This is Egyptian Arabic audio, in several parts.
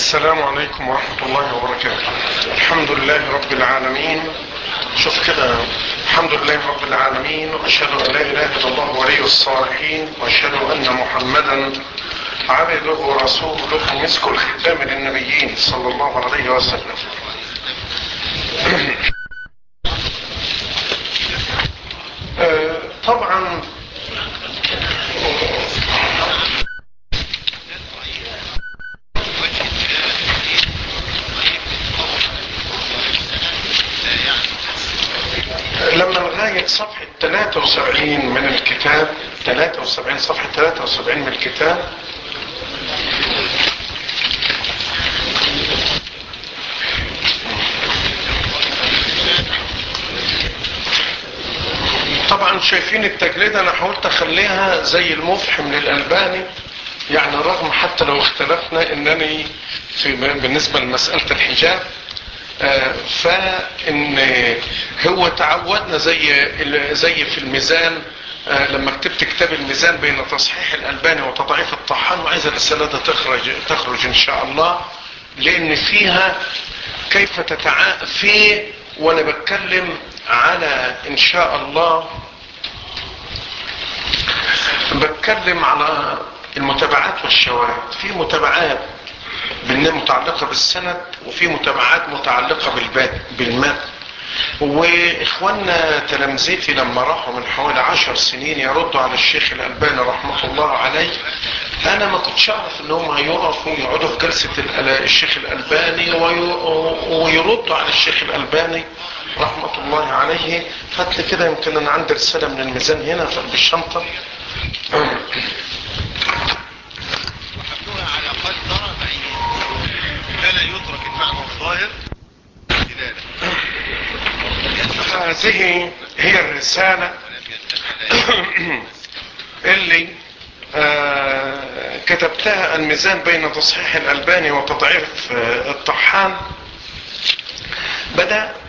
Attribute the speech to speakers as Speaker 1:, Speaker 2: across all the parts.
Speaker 1: السلام عليكم ورحمة الله وبركاته الحمد لله رب العالمين شوف كده الحمد لله رب العالمين وأشهد أن لا إله إلا الله ولي الصالحين وأشهد أن محمدا عبده ورسوله مسك الختام للنبيين صلى الله عليه وسلم آه، طبعا لما لغاية صفحة 73 من الكتاب 73 صفحة 73 من الكتاب طبعا شايفين التجليدة انا حاولت اخليها زي المفحم للألباني يعني رغم حتى لو اختلفنا انني في بالنسبة لمسألة الحجاب آه فان هو تعودنا زي زي في الميزان آه لما كتبت كتاب الميزان بين تصحيح الألباني وتضعيف الطحان وعايز الرسالة ده تخرج تخرج ان شاء الله لان فيها كيف تتعا في وانا بتكلم على ان شاء الله بتكلم على المتابعات والشواهد في متابعات متعلقة بالسند وفي متابعات متعلقة بالمد واخواننا تلامذتي لما راحوا من حوالي عشر سنين يردوا على الشيخ الالباني رحمة الله عليه انا ما كنتش اعرف ان هم هيقفوا يقعدوا في جلسة الشيخ الالباني ويردوا على الشيخ الالباني رحمة الله عليه هات لي كده يمكن انا عندي رسالة من الميزان هنا في قلب الشنطة
Speaker 2: وحملوها على قدر بعيد فلا يترك المعنى الظاهر
Speaker 1: هذه هي الرسالة اللي آه كتبتها الميزان بين تصحيح الألباني وتضعيف آه الطحان بدأ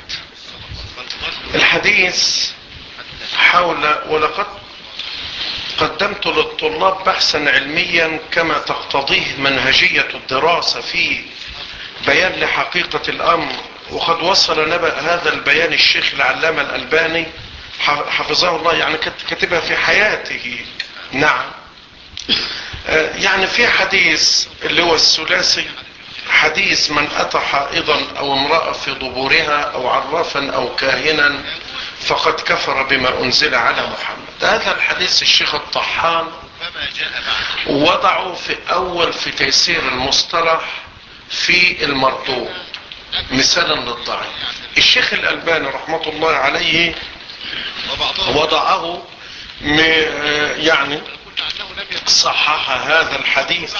Speaker 1: الحديث حول ولقد قدمت للطلاب بحثا علميا كما تقتضيه منهجية الدراسة في بيان لحقيقة الأمر وقد وصل نبأ هذا البيان الشيخ العلامة الألباني حفظه الله يعني كتبها في حياته نعم يعني في حديث اللي هو الثلاثي حديث من أتى حائضا أو امرأة في ضبورها أو عرافا أو كاهنا فقد كفر بما أنزل على محمد هذا الحديث الشيخ الطحان وضعه في أول في تيسير المصطلح في المردود مثالا للضعيف الشيخ الألباني رحمة الله عليه وضعه يعني صحح هذا الحديث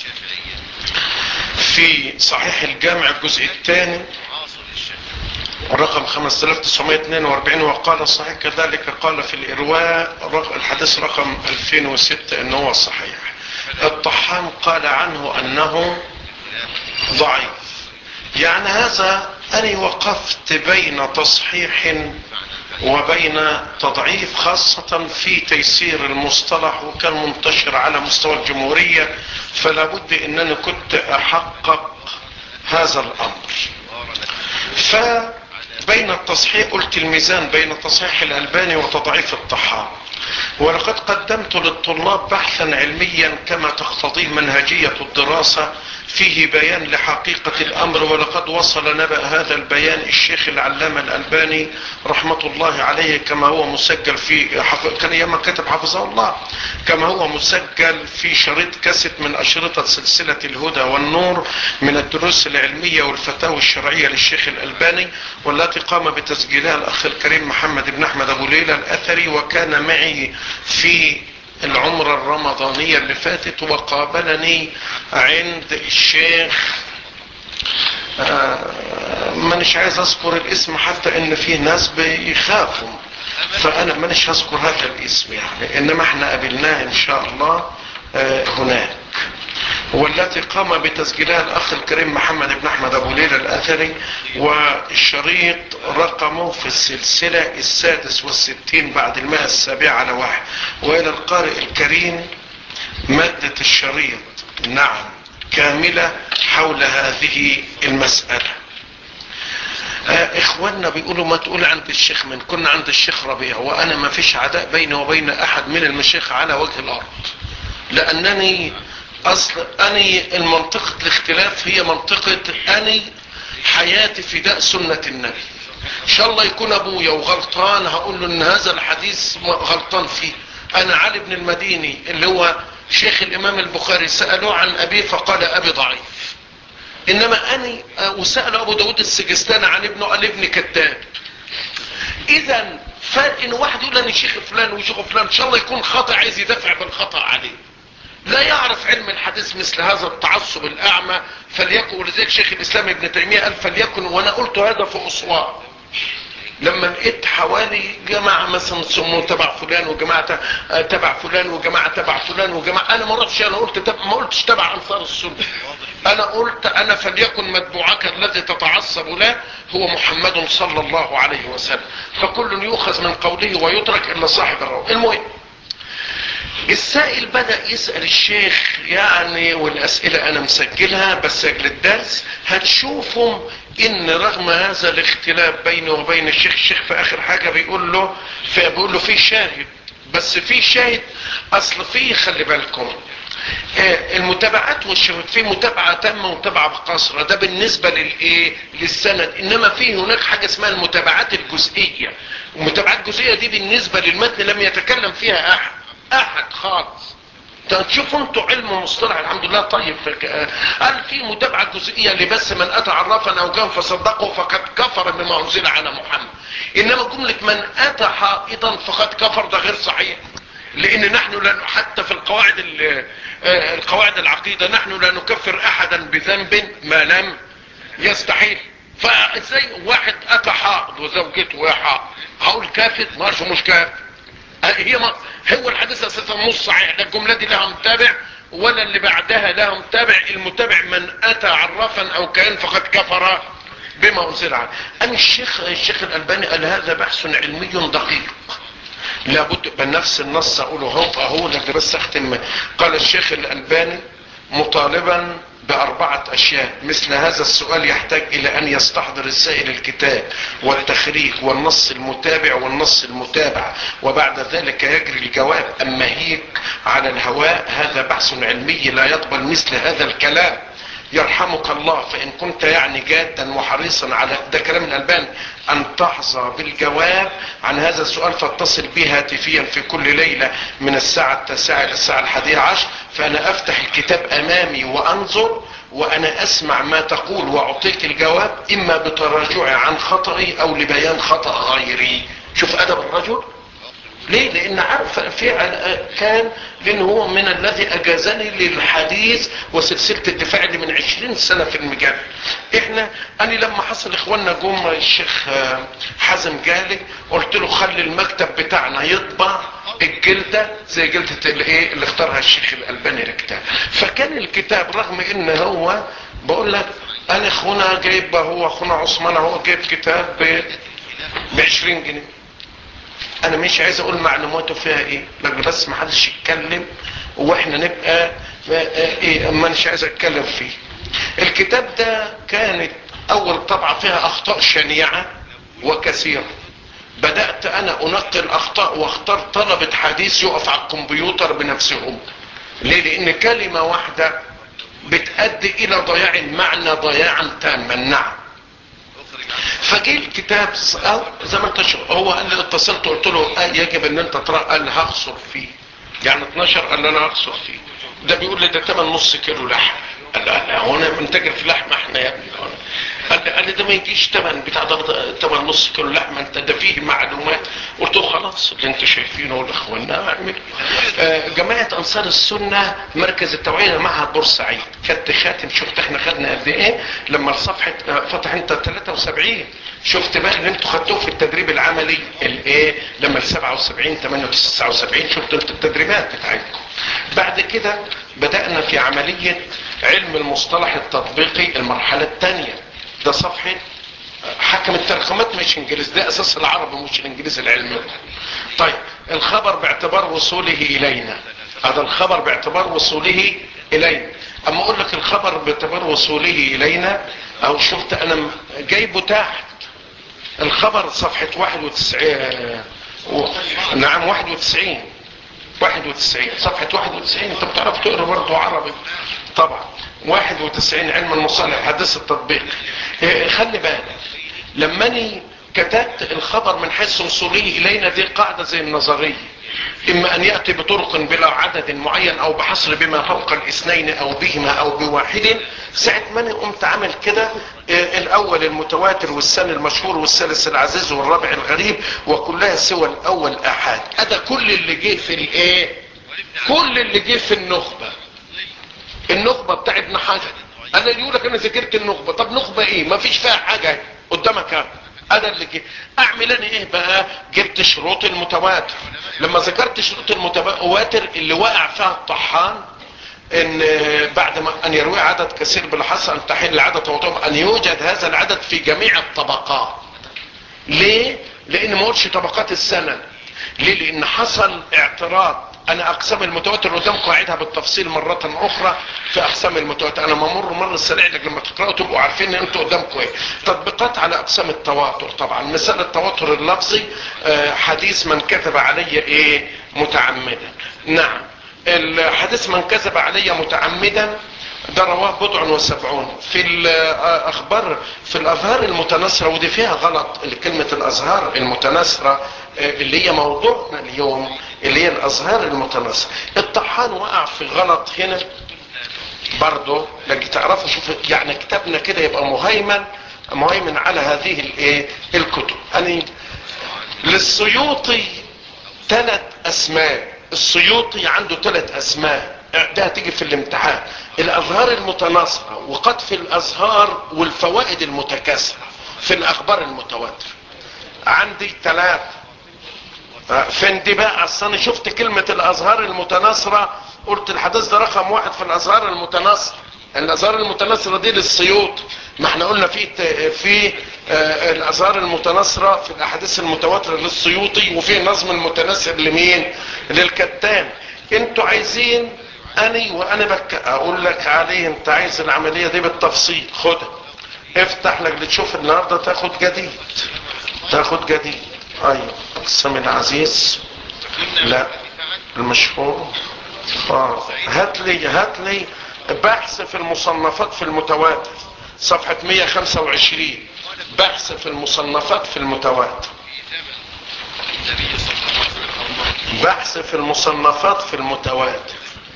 Speaker 1: في صحيح الجامع الجزء الثاني رقم 5942 وقال صحيح كذلك قال في الإرواء الحديث رقم 2006 انه هو صحيح الطحان قال عنه انه ضعيف يعني هذا أنا وقفت بين تصحيح وبين تضعيف خاصة في تيسير المصطلح وكان منتشر على مستوى الجمهورية فلا بد انني كنت احقق هذا الامر فبين التصحيح قلت الميزان بين تصحيح الالباني وتضعيف الطحان ولقد قدمت للطلاب بحثا علميا كما تقتضيه منهجية الدراسة فيه بيان لحقيقة الأمر ولقد وصل نبأ هذا البيان الشيخ العلامة الألباني رحمة الله عليه كما هو مسجل في كان ياما كتب حفظه الله كما هو مسجل في شريط كاسيت من أشرطة سلسلة الهدى والنور من الدروس العلمية والفتاوى الشرعية للشيخ الألباني والتي قام بتسجيلها الأخ الكريم محمد بن أحمد أبو ليلى الأثري وكان معي في العمرة الرمضانية اللي فاتت وقابلني عند الشيخ آه مانيش عايز اذكر الاسم حتى ان فيه ناس بيخافوا فانا مانيش هذكر هذا الاسم يعني انما احنا قابلناه ان شاء الله آه هناك والتي قام بتسجيلها الاخ الكريم محمد بن احمد ابو ليلى الاثري والشريط رقمه في السلسلة السادس والستين بعد المئة السابعة على واحد والى القارئ الكريم مادة الشريط نعم كاملة حول هذه المسألة آه اخواننا بيقولوا ما تقول عند الشيخ من كنا عند الشيخ ربيع وانا ما فيش عداء بيني وبين احد من المشايخ على وجه الارض لانني اصل اني المنطقة الاختلاف هي منطقة اني حياتي فداء سنة النبي ان شاء الله يكون ابويا وغلطان هقول له ان هذا الحديث غلطان فيه انا علي بن المديني اللي هو شيخ الامام البخاري سألوه عن ابيه فقال ابي ضعيف انما اني وسأل ابو داود السجستاني عن ابنه قال ابني كذاب اذا فرق ان واحد يقول انا شيخ فلان وشيخ فلان ان شاء الله يكون خطأ عايز يدافع بالخطأ عليه لا يعرف علم الحديث مثل هذا التعصب الاعمى فليكن ولذلك شيخ الاسلام ابن تيمية قال فليكن وانا قلت هذا في اسوان لما لقيت حوالي جماعة مثلا سموه تبع فلان وجماعة تبع فلان وجماعة تبع فلان وجماعة انا ما رحتش انا قلت تبع ما قلتش تبع انصار السنة انا قلت انا فليكن متبوعك الذي تتعصب له هو محمد صلى الله عليه وسلم فكل يؤخذ من قوله ويترك الا صاحب الروح المهم السائل بدأ يسأل الشيخ يعني والاسئلة انا مسجلها بسجل الدرس هتشوفهم ان رغم هذا الاختلاف بيني وبين الشيخ الشيخ في اخر حاجة بيقول له في بيقول له في شاهد بس في شاهد اصل في خلي بالكم المتابعات والشهود في متابعة تامة ومتابعة بقصرة ده بالنسبة للايه للسند انما في هناك حاجة اسمها المتابعات الجزئية المتابعات الجزئية دي بالنسبة للمتن لم يتكلم فيها احد احد خالص تشوفوا انتوا علم مصطلح الحمد لله طيب قال في متابعة جزئية لبس من اتى عرافا او كان فصدقه فقد كفر بما انزل على محمد انما جملة من اتى حائطا فقد كفر ده غير صحيح لان نحن لا حتى في القواعد القواعد العقيدة نحن لا نكفر احدا بذنب ما لم يستحيل فازاي واحد اتى حائض وزوجته وهي حائض هقول كافر ماشي مش كافر هي ما هو الحديث اساسا نص صحيح ده الجمله دي لها متابع ولا اللي بعدها لها متابع المتابع من اتى عرفا او كان فقد كفر بما انزل عنه انا الشيخ الشيخ الالباني قال هذا بحث علمي دقيق لابد بنفس النص اقوله هو اهو لك بس اختم قال الشيخ الالباني مطالبا بأربعة أشياء مثل هذا السؤال يحتاج إلى أن يستحضر السائل الكتاب والتخريج والنص المتابع والنص المتابع وبعد ذلك يجري الجواب أما هيك على الهواء هذا بحث علمي لا يقبل مثل هذا الكلام يرحمك الله فإن كنت يعني جادا وحريصا على ده كلام الألبان أن تحظى بالجواب عن هذا السؤال فاتصل به هاتفيا في كل ليلة من الساعة التاسعة إلى الساعة الحادية عشر فأنا أفتح الكتاب أمامي وأنظر وأنا أسمع ما تقول وأعطيك الجواب إما بتراجعي عن خطئي أو لبيان خطأ غيري شوف أدب الرجل ليه لان عارف فعل كان لان هو من الذي اجازني للحديث وسلسلة الدفاع اللي من عشرين سنة في المجال احنا انا لما حصل اخواننا جم الشيخ حازم جالي قلت له خلي المكتب بتاعنا يطبع الجلدة زي جلدة الايه اللي اختارها الشيخ الالباني الكتاب فكان الكتاب رغم ان هو بقول لك انا اخونا جايب هو اخونا عثمان هو جايب كتاب ب 20 جنيه انا مش عايز اقول معلوماته فيها ايه لكن بس ما حدش يتكلم واحنا نبقى ايه اما مش عايز اتكلم فيه الكتاب ده كانت اول طبعة فيها اخطاء شنيعة وكثيرة بدأت انا انقي الاخطاء واختار طلبة حديث يقف على الكمبيوتر بنفسهم ليه لان كلمة واحدة بتؤدي الى ضياع المعنى ضياعا تاما نعم فجي الكتاب او زي ما انت شوف هو قال لي اتصلت قلت له آه يجب ان انت ترى قال هخسر فيه يعني 12 قال لي انا هخسر فيه ده بيقول لي ده 8 نص كيلو لحم قال لا لا هو انا بنتاجر في لحمه احنا يا ابني قال لي قال لي ده ما يجيش 8 بتاع ده 8 نص كيلو لحمه انت ده فيه معلومات قلت له خلاص اللي انتوا شايفينه الاخوان اعمل آه جماعه انصار السنه مركز التوعيه معهد بورسعيد خدت خاتم شفت احنا خدنا قد ايه لما الصفحه فتح انت 73 شفت بقى اللي انتوا خدتوه في التدريب العملي الايه لما ال 77 79 شفت انتوا التدريبات بتاعتكم بعد كده بدأنا في عملية علم المصطلح التطبيقي المرحلة الثانية ده صفحة حكم الترخيمات مش انجليزي ده اساس العربي مش الانجليزي العلمي طيب الخبر باعتبار وصوله الينا هذا الخبر باعتبار وصوله الينا اما اقول لك الخبر باعتبار وصوله الينا او شفت انا م- جايبه تحت الخبر صفحة 91 و... نعم 91 91 صفحة 91 انت بتعرف تقرا برضه عربي طبعا 91 علم المصطلح حديث التطبيق إيه، خلي بالك لما اني كتبت الخبر من حيث وصوله الينا دي قاعدة زي النظرية اما ان يأتي بطرق بلا عدد معين او بحصر بما فوق الاثنين او بهما او بواحد ساعة ما انا قمت عامل كده إيه، الاول المتواتر والثاني المشهور والثالث العزيز والرابع الغريب وكلها سوى الاول احاد هذا كل اللي جه في الايه كل اللي جه في النخبة النخبة بتاع ابن حجر انا اللي يقول لك انا ذاكرت النخبة طب نخبة ايه ما فيش فيها حاجة قدامك اهو. انا اللي جه اعمل انا ايه بقى جبت شروط المتواتر لما ذكرت شروط المتواتر اللي وقع فيها الطحان ان بعد ما ان يروي عدد كثير بالحصر ان تحل العدد وطبعا ان يوجد هذا العدد في جميع الطبقات ليه لان ما قلتش طبقات السنة ليه لان حصل اعتراض انا اقسام المتواتر قدامكم اعيدها بالتفصيل مرة اخرى في اقسام المتواتر انا ممر مر سريع لك لما تقرأوا تبقوا عارفين ان انتوا قدامكم ايه تطبيقات على اقسام التواتر طبعا مثال التواتر اللفظي آه، حديث من كذب علي ايه متعمدا نعم الحديث من كذب علي متعمدا ده رواه بضع وسبعون في الاخبار في الازهار المتناثرة ودي فيها غلط كلمة الازهار المتناثرة آه، اللي هي موضوعنا اليوم اللي هي الازهار المتناثرة الطحان وقع في غلط هنا برضه لكن تعرفوا شوف يعني كتابنا كده يبقى مهيمن مهيمن على هذه الايه الكتب يعني للسيوطي ثلاث اسماء السيوطي عنده ثلاث اسماء ده هتيجي في الامتحان الازهار المتناصرة وقطف الازهار والفوائد المتكاثرة في الاخبار المتواترة عندي ثلاث فين دي بقى اصل انا شفت كلمة الازهار المتناصرة قلت الحديث ده رقم واحد في الازهار المتناصرة الازهار المتناصرة دي للسيوط ما احنا قلنا في في آه، الازهار المتناصرة في الاحاديث المتواترة للسيوطي وفي نظم المتناثر لمين للكتان انتوا عايزين اني وانا بك اقول لك عليه انت عايز العملية دي بالتفصيل خدها افتح لك تشوف النهاردة تاخد جديد تاخد جديد ايوه اقسم العزيز لا المشهور اه هات لي هات لي بحث في المصنفات في المتواتر صفحة 125 بحث في المصنفات في المتواتر
Speaker 2: النبي صلى الله عليه وسلم
Speaker 1: بحث في المصنفات في المتواتر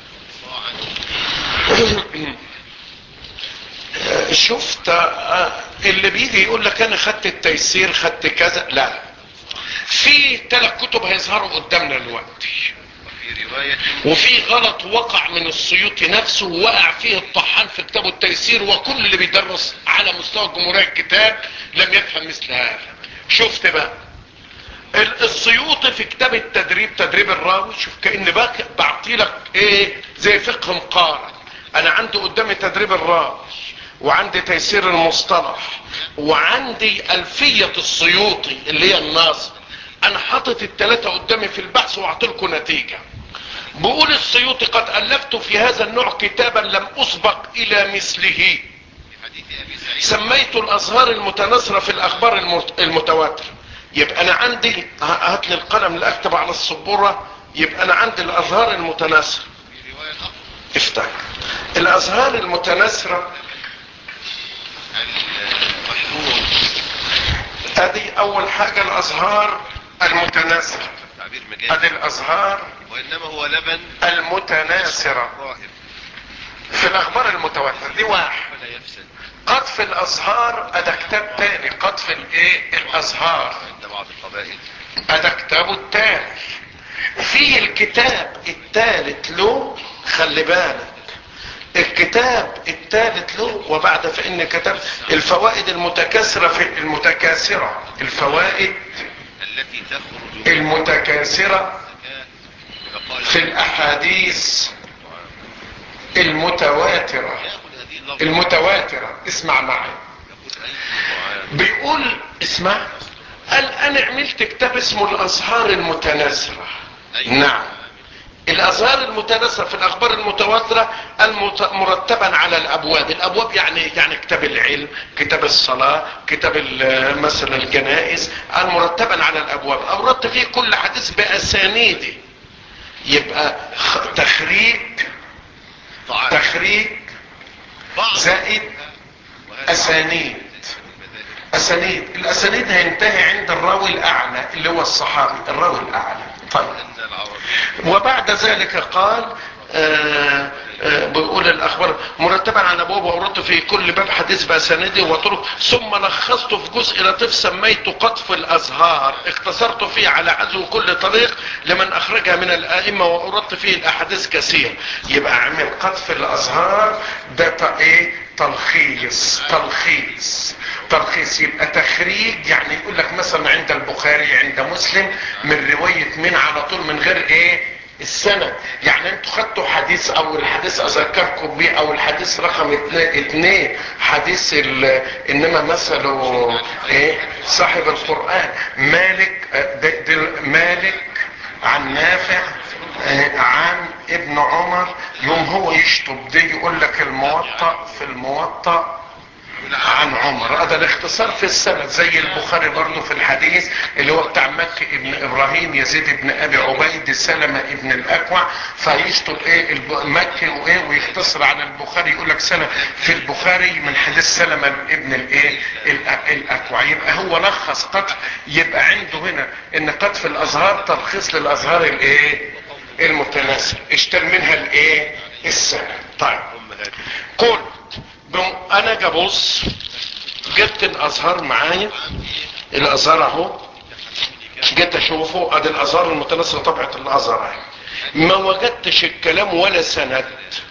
Speaker 1: شفت آه، اللي بيجي يقول لك انا خدت التيسير خدت كذا لا في ثلاث كتب هيظهروا قدامنا دلوقتي
Speaker 2: وفي رواية
Speaker 1: وفي غلط وقع من السيوطي نفسه ووقع فيه الطحان في كتابه التيسير وكل اللي بيدرس على مستوى الجمهورية الكتاب لم يفهم مثل هذا شفت بقى ال- السيوطي في كتاب التدريب تدريب الراوي شوف كأن بقى بعطي لك ايه زي فقه مقارن انا عندي قدامي تدريب الراوي وعندي تيسير المصطلح وعندي الفية السيوطي اللي هي الناصر انا حاطط التلاتة قدامي في البحث واعطيلكم نتيجة بقول السيوطي قد الفت في هذا النوع كتابا لم اسبق الى مثله
Speaker 2: في حديث ابي سعيد
Speaker 1: سميت الازهار المتناثرة في الاخبار المت- المتواترة يبقى انا عندي ه- هات لي القلم اللي اكتب على السبورة يبقى انا عندي الازهار المتناثرة
Speaker 2: في رواية اخرى
Speaker 1: افتح الازهار المتناثرة
Speaker 2: المحفوظ
Speaker 1: ادي اول حاجة الازهار المتناثرة
Speaker 2: تعبير
Speaker 1: ادي
Speaker 2: مجازي
Speaker 1: الازهار
Speaker 2: وانما هو لبن
Speaker 1: المتناثرة
Speaker 2: راهب
Speaker 1: في الاخبار المتواترة دي واحد
Speaker 2: ولا يفسد
Speaker 1: قطف الازهار ادى كتاب تاني قطف الايه الازهار
Speaker 2: عند بعض القبائل
Speaker 1: ادى كتابه التاني في الكتاب التالت له خلي بالك الكتاب الثالث له وبعد فإن كتب الفوائد المتكاثرة في المتكاثرة الفوائد
Speaker 2: التي تخرج
Speaker 1: المتكاثرة
Speaker 2: فقال
Speaker 1: في الأحاديث المتواترة
Speaker 2: ياخذ هذه اللفظ
Speaker 1: المتواترة اسمع معي
Speaker 2: ياخذ اي طعام
Speaker 1: بيقول اسمع قال انا عملت كتاب اسمه الازهار المتناثرة
Speaker 2: أي
Speaker 1: نعم الازهار المتناثرة في الاخبار المتواترة المت- مرتبا على الابواب الابواب يعني يعني كتاب العلم كتاب الصلاة كتاب ال- مثلا الجنائز المرتبا على الابواب اوردت فيه كل حديث باسانيده يبقى خ- تخريج
Speaker 2: ضعاف
Speaker 1: تخريج
Speaker 2: بعض
Speaker 1: زائد
Speaker 2: وهذا
Speaker 1: اسانيد
Speaker 2: المدارك.
Speaker 1: اسانيد الاسانيد هينتهي عند الراوي الاعلى اللي هو الصحابي الراوي الاعلى طيب
Speaker 2: أن العرب
Speaker 1: وبعد ذلك قال آه، آه، بيقول الاخبار مرتبا على ابواب واوردت في كل باب حديث باسانيده وطرق ثم لخصت في جزء لطيف سميته قطف الازهار اختصرت فيه على عزو كل طريق لمن اخرجها من الائمه واوردت فيه الاحاديث كثير يبقى عمل قطف الازهار ده ت- ايه تلخيص تلخيص تلخيص يبقى تخريج يعني يقول لك مثلا عند البخاري عند مسلم من رواية من على طول من غير ايه السند يعني انتوا خدتوا حديث او الحديث اذكركم بيه او الحديث رقم اتنين, اتنين حديث ال- انما مثله ايه صاحب القرآن مالك آه، ده- ده مالك عن نافع آه، عن ابن عمر يوم هو يشطب دي يقول لك الموطأ في الموطأ عن عمر هذا الاختصار في السند زي البخاري برضه في الحديث اللي هو بتاع مكي ابن ابراهيم يزيد ابن ابي عبيد سلمة ابن الاكوع فيشطب ايه الب- مكي وايه ويختصر على البخاري يقول لك سنة في البخاري من حديث سلمة ابن الايه الأ- الاكوع يبقى هو لخص قطف يبقى عنده هنا ان قطف الازهار تلخيص للازهار الايه المتناسب اشتل منها الايه السنة طيب
Speaker 2: أمهات
Speaker 1: قلت بم... انا جبص جبت الازهار معايا الازهار اهو جيت اشوفه ادي الازهار المتناسقه طبعه الازهر اهي ما وجدتش الكلام ولا سند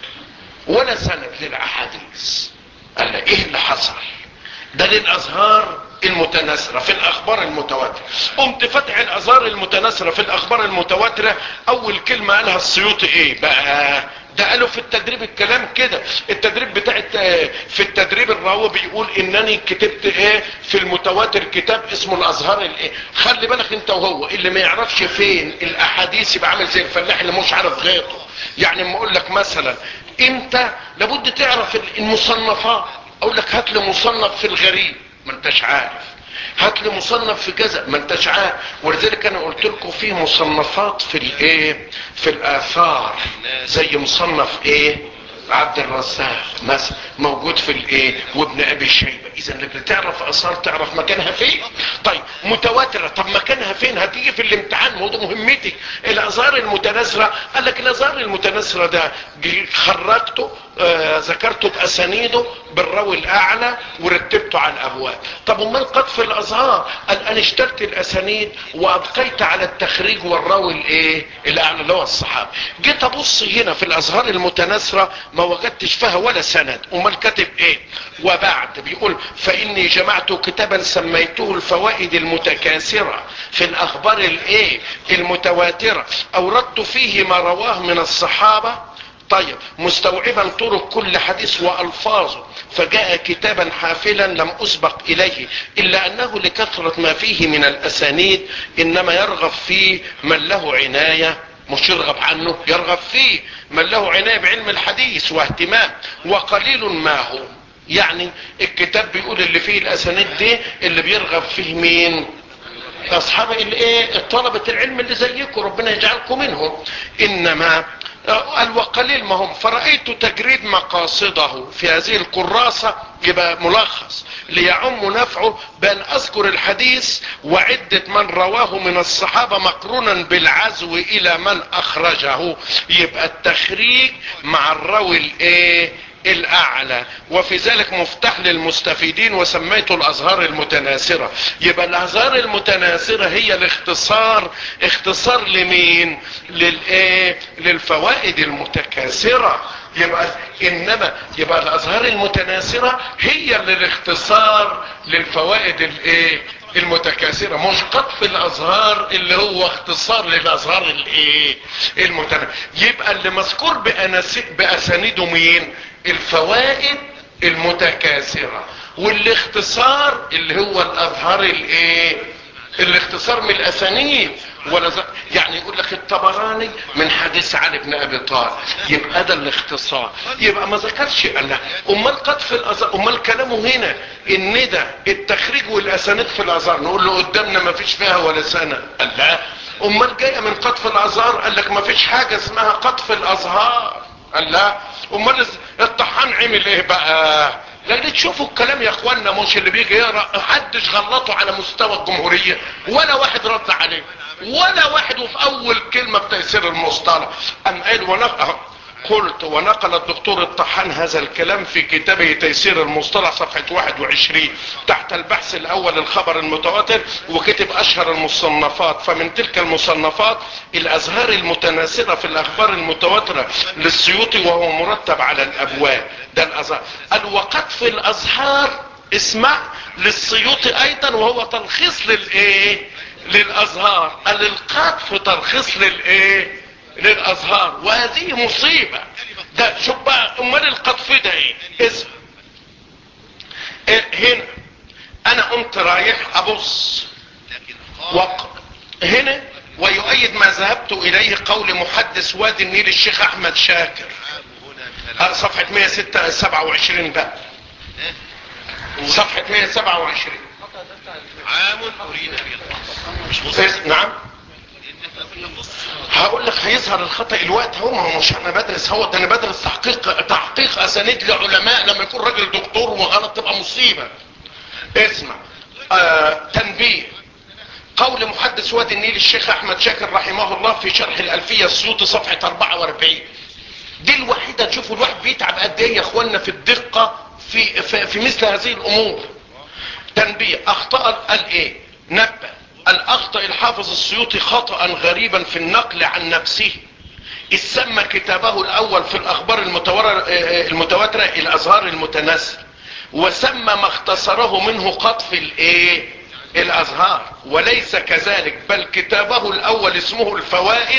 Speaker 1: ولا سند للاحاديث قال لي ايه اللي حصل ده للازهار المتناثره في الاخبار المتواتره قمت فتح الازهار المتناثره في الاخبار المتواتره اول كلمه قالها السيوطي ايه بقى ده قالوا في التدريب الكلام كده التدريب بتاع الت- في التدريب الراوي بيقول انني كتبت ايه في المتواتر كتاب اسمه الازهار الايه خلي بالك انت وهو اللي ما يعرفش فين الاحاديث يبقى عامل زي الفلاح اللي مش عارف غيره يعني اما اقول لك مثلا انت لابد تعرف المصنفات اقول لك هات لي مصنف في الغريب ما انتش عارف هات لي مصنف في كذا ما انتش عارف ولذلك انا قلت لكم في مصنفات في الايه في الاثار زي مصنف ايه عبد الرزاق مثلا موجود في الايه وابن ابي شيبه اذا اللي تعرف اثار تعرف مكانها فين طيب متواتره طب مكانها فين هتيجي في الامتحان ما هو ده مهمتك الاثار المتناثره قال لك الاثار المتناثره ده جي- خرجته آه ذكرته باسانيده بالراوي الاعلى ورتبته على الابواب طب امال قطف الازهار قال انا اشترت الاسانيد وابقيت على التخريج والراوي الايه الاعلى اللي هو الصحابه جيت ابص هنا في الازهار المتناثره ما وجدتش فيها ولا سند امال كاتب ايه وبعد بيقول فاني جمعت كتابا سميته الفوائد المتكاثره في الاخبار الايه المتواتره اوردت فيه ما رواه من الصحابه طيب مستوعبا طرق كل حديث والفاظه فجاء كتابا حافلا لم اسبق اليه الا انه لكثرة ما فيه من الاسانيد انما يرغب فيه من له عناية مش يرغب عنه يرغب فيه من له عناية بعلم الحديث واهتمام وقليل ما هو يعني الكتاب بيقول اللي فيه الاسانيد دي اللي بيرغب فيه مين اصحاب الايه طلبة العلم اللي زيكم ربنا يجعلكم منهم انما قال وقليل ما هم فرأيت تجريد مقاصده في هذه الكراسة يبقى ملخص ليعم نفعه بأن أذكر الحديث وعدة من رواه من الصحابة مقرونا بالعزو إلى من أخرجه يبقى التخريج مع الراوي الإيه الاعلى وفي ذلك مفتاح للمستفيدين وسميته الازهار المتناثرة يبقى الازهار المتناثرة هي الاختصار اختصار لمين للايه للفوائد المتكاثرة يبقى انما يبقى الازهار المتناثرة هي اللي الاختصار للفوائد الايه المتكاثرة مش قطف الازهار اللي هو اختصار للازهار الايه المتناثرة يبقى اللي مذكور بأناس- باسانيده مين الفوائد المتكاثرة والاختصار اللي هو الازهار الايه الاختصار من الاسانيد ولا ز... يعني يقول لك الطبراني من حديث علي بن ابي طالب يبقى ده الاختصار يبقى ما ذكرش قال لا امال قطف الازهار امال كلامه هنا ان ده التخريج والاسانيد في الازهار نقول له قدامنا ما فيش فيها ولا سنه قال لا امال جايه من قطف الازهار قال لك ما فيش حاجه اسمها قطف الازهار قال لا امال الطحان عمل ايه بقى لان تشوفوا الكلام يا اخوانا مش اللي بيجي يقرا محدش غلطه على مستوى الجمهوريه ولا واحد رد عليه ولا واحد وفي اول كلمه بتيسير المصطلح ام قال ونقل قلت ونقل الدكتور الطحان هذا الكلام في كتابه تيسير المصطلح صفحة 21 تحت البحث الاول الخبر المتواتر وكتب اشهر المصنفات فمن تلك المصنفات الازهار المتناثرة في الاخبار المتواترة للسيوطي وهو مرتب على الابواب ده الازهار قال وقطف الازهار اسمع للسيوطي ايضا وهو تلخيص للايه للازهار قال القطف تلخيص للايه للازهار وهذه مصيبة ده شوف بقى امال القطف ده ايه اسم إيه هنا انا قمت رايح ابص وق... هنا ويؤيد ما ذهبت اليه قول محدث وادي النيل الشيخ احمد شاكر صفحة 127 بقى صفحة 127
Speaker 2: عام اريد به الخاص مش
Speaker 1: نعم هقول لك هيظهر الخطا الوقت هو ما هو مش انا بدرس هو ده انا بدرس تحقيق تحقيق اسانيد لعلماء لما يكون راجل دكتور وغلط تبقى مصيبه اسمع آه تنبيه قول محدث وادي النيل الشيخ احمد شاكر رحمه الله في شرح الالفيه السيوطي صفحه 44 دي الوحيده تشوفوا الواحد بيتعب قد ايه يا اخوانا في الدقه في في, في مثل هذه الامور تنبيه اخطاء قال ايه نبه الاخطأ الحافظ السيوطي خطأ غريبا في النقل عن نفسه إذ سمى كتابه الاول في الاخبار المتواترة الازهار المتناسل وسمى ما اختصره منه قطف الايه الازهار وليس كذلك بل كتابه الاول اسمه الفوائد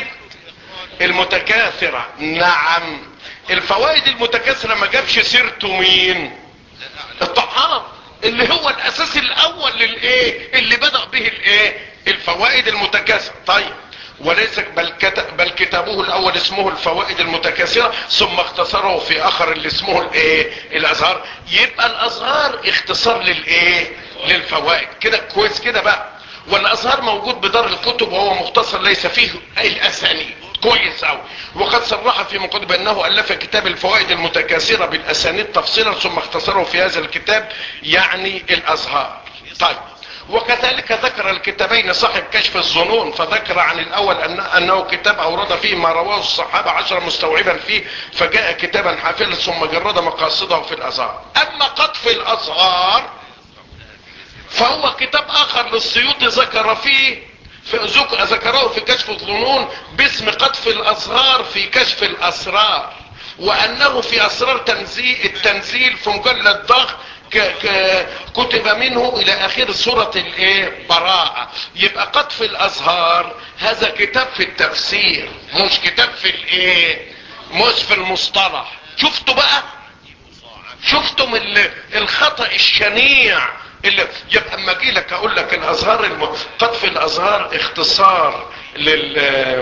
Speaker 1: المتكاثرة نعم الفوائد المتكاثرة ما جابش سيرته مين الطحان اللي هو الاساس الاول للايه اللي بدأ به الايه الفوائد المتكاثرة طيب وليس بل, كتب بل كتابه الاول اسمه الفوائد المتكاثرة ثم اختصره في اخر اللي اسمه الايه الازهار يبقى الازهار اختصار للايه للفوائد كده كويس كده بقى والازهار موجود بدار الكتب وهو مختصر ليس فيه الاسانيد كويس اوي وقد صرح في مقدمة انه الف كتاب الفوائد المتكاثرة بالاسانيد تفصيلا ثم اختصره في هذا الكتاب يعني الازهار طيب وكذلك ذكر الكتابين صاحب كشف الظنون فذكر عن الاول أن انه كتاب اورد فيه ما رواه الصحابة عشر مستوعبا فيه فجاء كتابا حافلا ثم جرد مقاصده في الازهار اما قطف الازهار فهو كتاب اخر للسيوطي ذكر فيه في ذكره في كشف الظنون باسم قطف الازهار في كشف الاسرار وانه في اسرار تنزيل التنزيل في مجلد ضخم كتب منه الى اخر سورة الايه براءة يبقى قطف الازهار هذا كتاب في التفسير مش كتاب في الايه مش في المصطلح شفتوا بقى شفتم الخطأ الشنيع اللي يبقى اما اجي لك اقول لك الازهار الم... قطف الازهار اختصار لل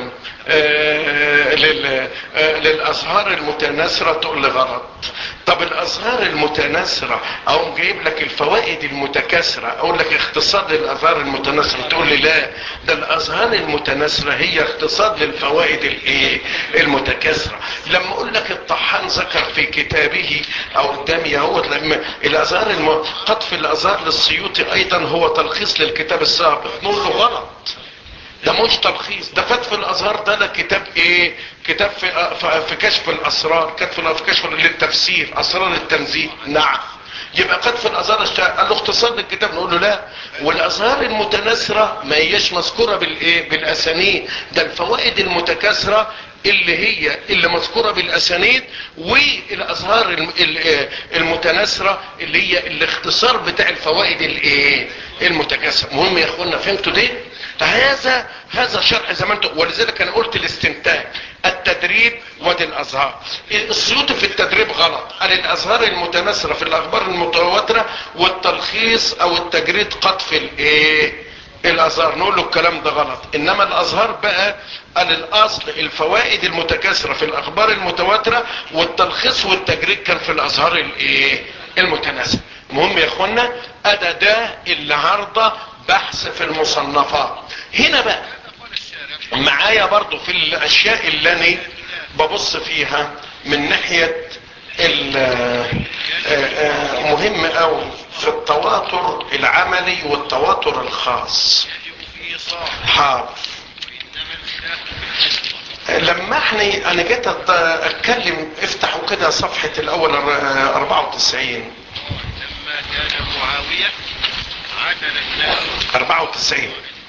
Speaker 1: آه لل آه للازهار المتناثرة تقول لي غلط طب الازهار المتناثرة اقوم جايب لك الفوائد المتكاثرة اقول لك اختصار للازهار المتناثرة تقول لي لا ده الازهار المتناثرة هي اختصار للفوائد الايه المتكاثرة لما اقول لك الطحان ذكر في كتابه او قدامي اهوت لما الازهار الم... قطف الازهار للسيوطي ايضا هو تلخيص للكتاب السابق نقول له غلط ده مش تلخيص ده فتح الازهار ده ده كتاب ايه كتاب في, في كشف الاسرار كتف في كشف للتفسير اسرار التنزيل نعم يبقى قطف الازهار قال له اختصار للكتاب نقول له لا والازهار المتناثرة ما هيش مذكورة بالايه بالاسانيد ده الفوائد المتكاثرة اللي هي اللي مذكورة بالاسانيد والازهار المتناثرة اللي هي الاختصار بتاع الفوائد الايه المتكاثرة مهم يا اخوانا فهمتوا دي هذا هذا شرح زي ما انتم ولذلك انا قلت الاستنتاج التدريب ودي الازهار السيوطي في التدريب غلط قال الازهار المتناثرة في الاخبار المتواترة والتلخيص او التجريد قطف الايه الازهار نقول له الكلام ده غلط انما الازهار بقى قال الاصل الفوائد المتكاثرة في الاخبار المتواترة والتلخيص والتجريد كان في الازهار الايه المتناسب مهم يا اخوانا ادا ده اللي عارضة بحث في المصنفات هنا بقى معايا برضو في الاشياء اللي انا ببص فيها من ناحية مهم قوي في التواتر العملي والتواتر الخاص حاضر لما احنا انا جيت اتكلم افتحوا كده صفحة الاول 94
Speaker 2: لما كان معاوية عدل الناس
Speaker 1: 94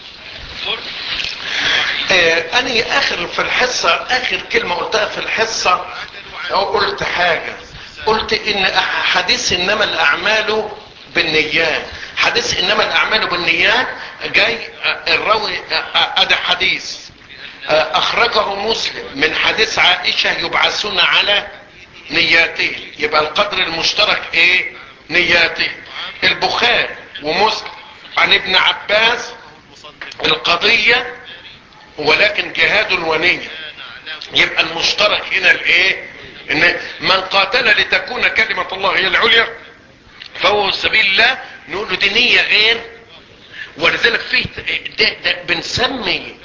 Speaker 1: اه انا اخر في الحصة اخر كلمة قلتها في الحصة او قلت حاجة قلت ان حديث انما الاعمال بالنيات حديث انما الاعمال بالنيات جاي الراوي ادى حديث اخرجه مسلم من حديث عائشة يبعثون على نياتهم يبقى القدر المشترك ايه نياتهم البخاري ومسلم عن ابن عباس القضية ولكن جهاد ونية يبقى المشترك هنا الايه ان من قاتل لتكون كلمة الله هي العليا فهو سبيل الله نقول له دي نية غير ولذلك فيه ده ده بنسمي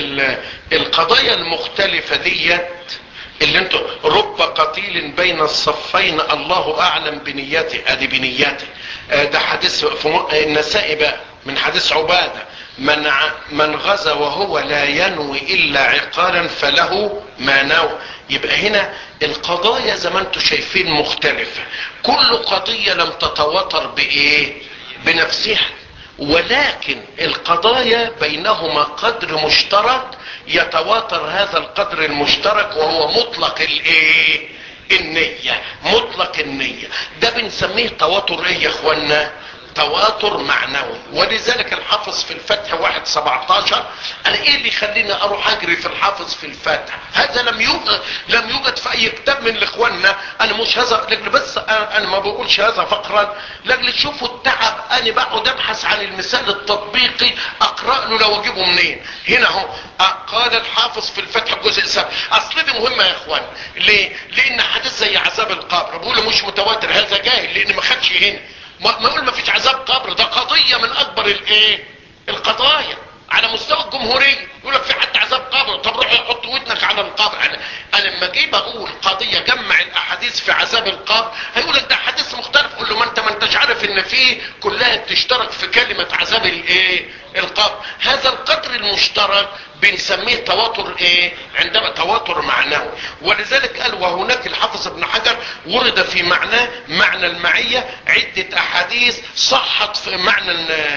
Speaker 1: القضايا المختلفة ديت اللي انتوا رب قتيل بين الصفين الله اعلم بنياته ادي بنياته ده حديث في النسائي بقى من حديث عبادة من من غزا وهو لا ينوي الا عقالا فله ما نوى يبقى هنا القضايا زي ما انتم شايفين مختلفة كل قضية لم تتواتر بايه بنفسها ولكن القضايا بينهما قدر مشترك يتواتر هذا القدر المشترك وهو مطلق الايه النية مطلق النية ده بنسميه تواتر ايه يا اخوانا تواتر معنوي ولذلك الحافظ في الفتح واحد سبعتاشر انا ايه اللي يخليني اروح اجري في الحافظ في الفتح هذا لم يوجد لم يوجد في اي كتاب من الاخواننا انا مش هذا لجل بس انا, أنا ما بقولش هذا فقرا لجل تشوفوا التعب انا بقعد ابحث عن المثال التطبيقي اقرا له لو اجيبه منين هنا اهو قال الحافظ في الفتح الجزء السابع اصل دي مهمه يا اخوان ليه لان حديث زي عذاب القبر بيقولوا مش متواتر هذا جاهل لان ما خدش هنا ما يقول ما فيش عذاب قبر ده قضية من اكبر الايه القضايا على مستوى الجمهورية يقول لك في حتى عذاب قبر طب روح حط ودنك على القبر انا انا لما اجي بقول قضية جمع الاحاديث في عذاب القبر هيقول لك ده حديث مختلف قول له ما انت ما انتش عارف ان فيه كلها بتشترك في كلمة عذاب الايه القبر هذا القدر المشترك بنسميه تواتر ايه عندما تواتر معنوي ولذلك قال وهناك الحافظ ابن حجر ورد في معناه معنى المعية عدة احاديث صحت في معنى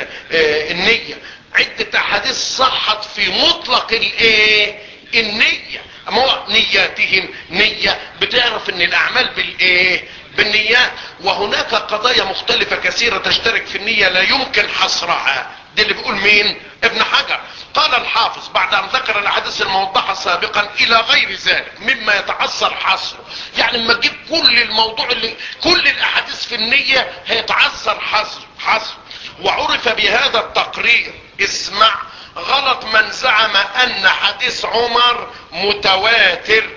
Speaker 1: النية عدة احاديث صحت في مطلق الايه النية اما هو نياتهم نية بتعرف ان الاعمال بالايه بالنيات وهناك قضايا مختلفة كثيرة تشترك في النية لا يمكن حصرها دي اللي بيقول مين ابن حجر قال الحافظ بعد ان ذكر الاحاديث الموضحة سابقا الى غير ذلك مما يتعثر حصره يعني لما تجيب كل الموضوع اللي كل الاحاديث في النية هيتعثر حصر حصر وعرف بهذا التقرير اسمع غلط من زعم ان حديث عمر متواتر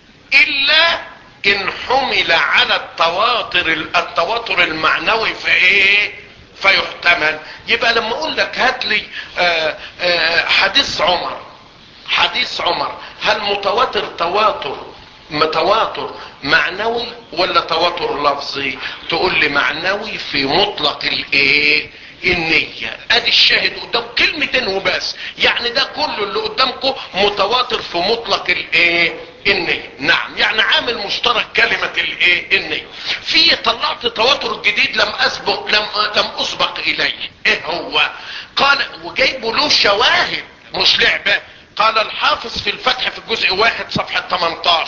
Speaker 1: الا ان حمل على التواتر التواتر المعنوي في ايه فيحتمل يبقى لما اقول لك هات لي آآ آآ حديث عمر حديث عمر هل متواتر تواتر متواتر معنوي ولا تواتر لفظي تقول لي معنوي في مطلق الايه النية ادي الشاهد قدام كلمتين وبس يعني ده كله اللي قدامكم متواتر في مطلق الايه النية نعم يعني عامل مشترك كلمة الايه النية في طلعت تواتر جديد لم اسبق لم, لم اسبق اليه ايه هو قال وجايبه له شواهد مش لعبة قال الحافظ في الفتح في الجزء واحد صفحة 18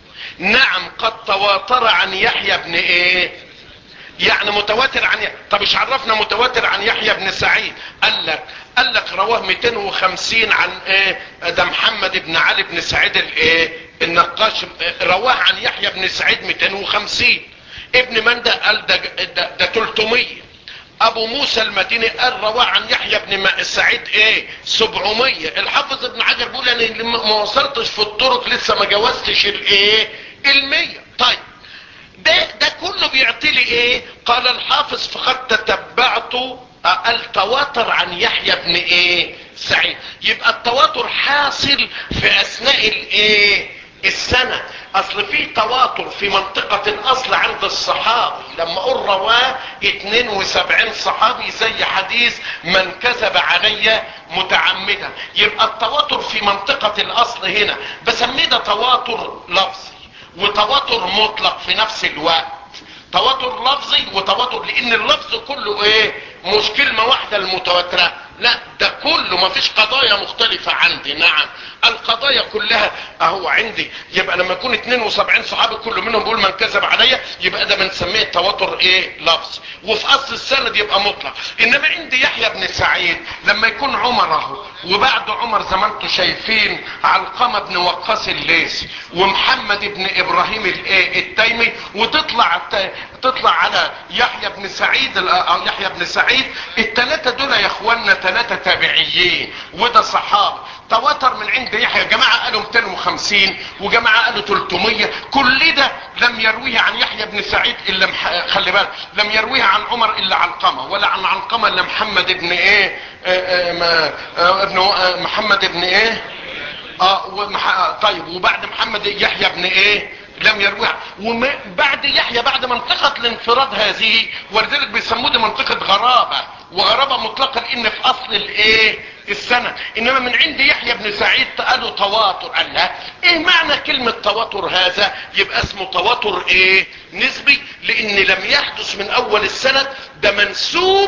Speaker 1: نعم قد تواتر عن يحيى بن ايه يعني متواتر عن يحيى طب ايش عرفنا متواتر عن يحيى بن سعيد قال لك قال لك رواه 250 عن ايه ده محمد بن علي بن سعيد الايه النقاش رواه عن يحيى بن سعيد 250 ابن مندى قال ده, ده, ده 300 ابو موسى المديني قال رواه عن يحيى بن سعيد ايه 700 الحافظ ابن حجر بيقول انا ما وصلتش في الطرق لسه ما جاوزتش الايه المية طيب ده ده كله بيعطي لي ايه قال الحافظ فقد تتبعت التواتر عن يحيى بن ايه سعيد يبقى التواتر حاصل في اثناء الايه السنة اصل في تواتر في منطقة الاصل عند الصحابي لما اقول رواه 72 صحابي زي حديث من كذب علي متعمدا يبقى التواتر في منطقة الاصل هنا بسميه ده تواتر لفظي وتواتر مطلق في نفس الوقت تواتر لفظي وتواتر لان اللفظ كله ايه مش كلمة واحدة المتواترة لا ده كله ما فيش قضايا مختلفة عندي نعم القضايا كلها اهو عندي يبقى لما يكون 72 صحابي كل منهم بيقول من كذب عليا يبقى ده بنسميه تواتر ايه لفظ وفي اصل السند يبقى مطلق انما عندي يحيى بن سعيد لما يكون عمر اهو وبعد عمر زي ما انتم شايفين علقمه بن وقاص الليثي ومحمد بن ابراهيم الايه التيمي وتطلع تطلع على يحيى بن سعيد او يحيى بن سعيد الثلاثه دول يا اخوانا ثلاثه تابعيين وده صحابه تواتر من عند يحيى جماعة قالوا 250 وجماعة قالوا 300 كل ده لم يرويه عن يحيى بن سعيد الا مح... خلي بالك لم يرويه عن عمر الا علقمة ولا عن علقمة الا محمد بن ايه آآ آآ آآ ابن محمد بن ايه اه ومح... طيب وبعد محمد يحيى بن ايه لم يرويها وبعد يحيى بعد منطقة الانفراد هذه ولذلك بيسموه دي منطقة غرابة وغرابة مطلقة لان في اصل الايه السنة انما من عند يحيى بن سعيد قالوا تواتر قال لا ايه معنى كلمة تواتر هذا يبقى اسمه تواتر ايه نسبي لان لم يحدث من اول السنة ده منسوب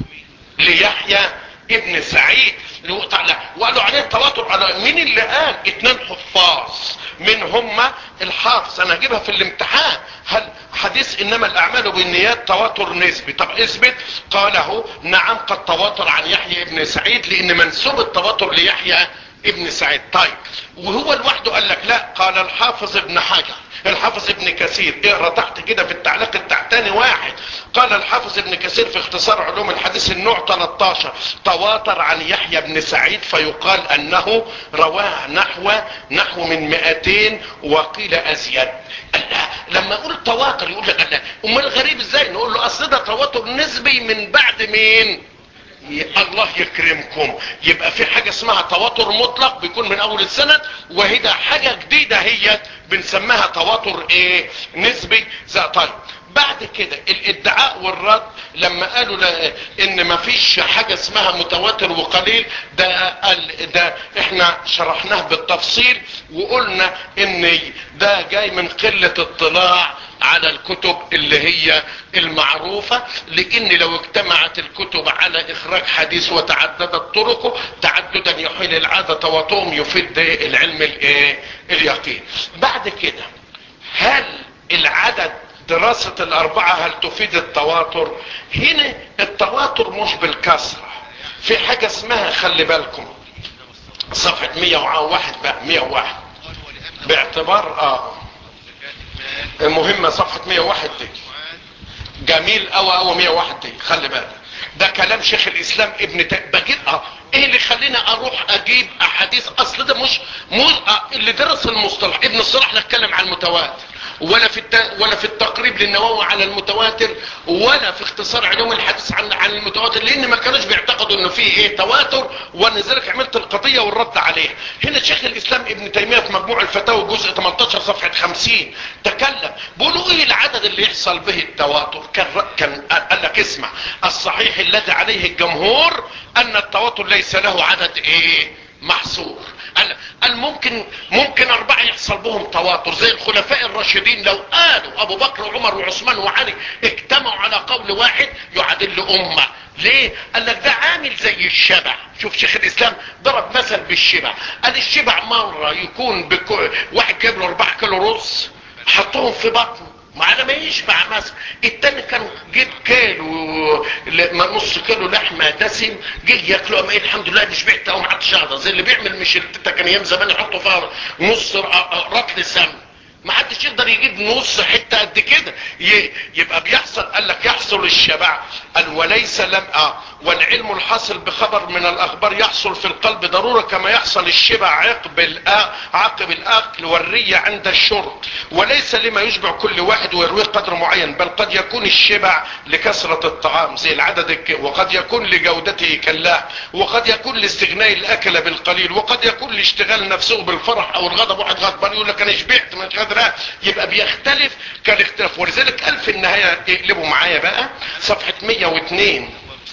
Speaker 1: ليحيى ابن سعيد وقالوا عليه تواتر على مين اللي قال اتنين حفاظ من هم الحافظ انا هجيبها في الامتحان هل حديث انما الاعمال بالنيات تواتر نسبي طب اثبت قاله نعم قد تواتر عن يحيى ابن سعيد لان منسوب التواتر ليحيى ابن سعيد طيب وهو لوحده قال لك لا قال الحافظ ابن حجر الحافظ ابن كثير اقرا تحت كده في التعليق التحتاني واحد قال الحافظ ابن كثير في اختصار علوم الحديث النوع 13 تواتر عن يحيى بن سعيد فيقال انه رواه نحو نحو من 200 وقيل ازيد الله لما اقول تواتر يقول لك الله امال الغريب ازاي نقول له اصل ده تواتر نسبي من بعد مين الله يكرمكم يبقى في حاجة اسمها تواتر مطلق بيكون من اول السنة وهي ده حاجة جديدة هي بنسميها تواتر ايه نسبي زي طيب بعد كده الادعاء والرد لما قالوا لا ان ما فيش حاجة اسمها متواتر وقليل ده ده احنا شرحناه بالتفصيل وقلنا ان ده جاي من قلة اطلاع على الكتب اللي هي المعروفة لان لو اجتمعت الكتب على اخراج حديث وتعددت طرقه تعددا يحيل العادة تواترهم يفيد العلم الايه اليقين بعد كده هل العدد دراسة الاربعة هل تفيد التواتر هنا التواتر مش بالكسرة في حاجة اسمها خلي بالكم صفحة 101 بقى 101 باعتبار اه المهمة صفحة 101 دي جميل قوي قوي 101 دي خلي بالك ده كلام شيخ الاسلام ابن ت... بجيب اه ايه اللي خليني اروح اجيب احاديث اصل ده مش مش آه اللي درس المصطلح ابن الصلاح نتكلم عن المتواتر ولا في الت... ولا في التقريب للنووي على المتواتر ولا في اختصار علوم الحديث عن عن المتواتر لان ما كانوش بيعتقدوا انه في ايه تواتر ولذلك عملت القضيه والرد عليها هنا شيخ الاسلام ابن تيميه في مجموع الفتاوى جزء 18 صفحه 50 تكلم بيقولوا ايه العدد اللي يحصل به التواتر كان كان قال لك اسمع الصحيح الذي عليه الجمهور ان التواتر ليس له عدد ايه محصور قال ممكن ممكن اربعة يحصل بهم تواتر زي الخلفاء الراشدين لو قالوا ابو بكر وعمر وعثمان وعلي اجتمعوا على قول واحد يعادل امة ليه قال لك ده عامل زي الشبع شوف شيخ الاسلام ضرب مثل بالشبع قال الشبع مرة يكون بكو واحد جايب له 4 كيلو رز حطهم في بطنه ما على ما يشبع مثلا التاني كان جيب كيلو نص كيلو لحمه دسم جه ياكله قام ايه الحمد لله دي شبعت او ما عادش اقدر زي اللي بيعمل مش التتا كان ايام زمان يحطوا فيها نص رطل سمن ما حدش يقدر يجيب نص حته قد كده يبقى بيحصل قال لك يحصل الشبع قال وليس لم اه والعلم الحاصل بخبر من الاخبار يحصل في القلب ضروره كما يحصل الشبع عقب الآ عقب الاكل والريه عند الشرب وليس لما يشبع كل واحد ويرويه قدر معين بل قد يكون الشبع لكثره الطعام زي العدد الك... وقد يكون لجودته كالله وقد يكون لاستغناء الاكل بالقليل وقد يكون لاشتغال نفسه بالفرح او الغضب واحد غضبان يقول لك انا شبعت مش قادر يبقى بيختلف كالاختلاف ولذلك قال في النهايه اقلبوا معايا بقى صفحه 102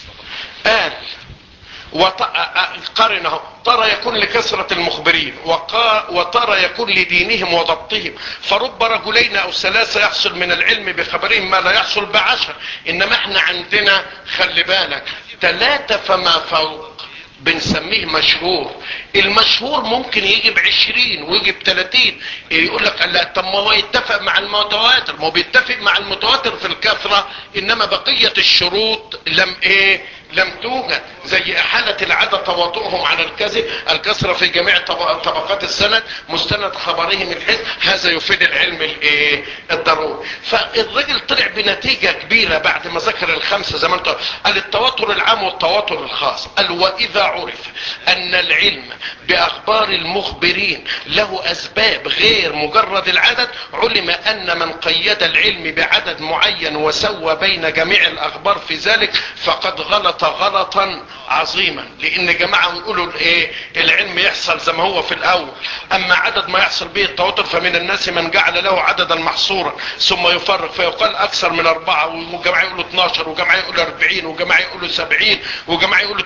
Speaker 1: قال وط... قارن اهو ترى يكون لكثرة المخبرين وقا... وترى يكون لدينهم وضبطهم فرب رجلين او ثلاثة يحصل من العلم بخبرهم ما لا يحصل بعشر انما احنا عندنا خلي بالك ثلاثة فما فوق بنسميه مشهور المشهور ممكن يجي بعشرين ويجي بتلاتين يقول لك لا طب ما هو يتفق مع المتواتر ما هو بيتفق مع المتواتر في الكثرة انما بقية الشروط لم ايه لم توجد زي احالة العادة تواطؤهم على الكذب الكثرة في جميع طبقات السند مستند خبرهم الحس هذا يفيد العلم الايه الضروري فالراجل طلع بنتيجة كبيرة بعد ما ذكر الخمسة زي ما انت قال التواتر العام والتواتر الخاص قال واذا عرف ان العلم باخبار المخبرين له اسباب غير مجرد العدد علم ان من قيد العلم بعدد معين وسوى بين جميع الاخبار في ذلك فقد غلط غلطا عظيما لان جماعة يقولوا الايه العلم يحصل زي ما هو في الاول اما عدد ما يحصل به التواتر فمن الناس من جعل له عددا محصورا ثم يفرق فيقال اكثر من اربعة وجماعة يقولوا 12 وجماعة يقولوا 40 وجماعة يقولوا 70 وجماعة يقولوا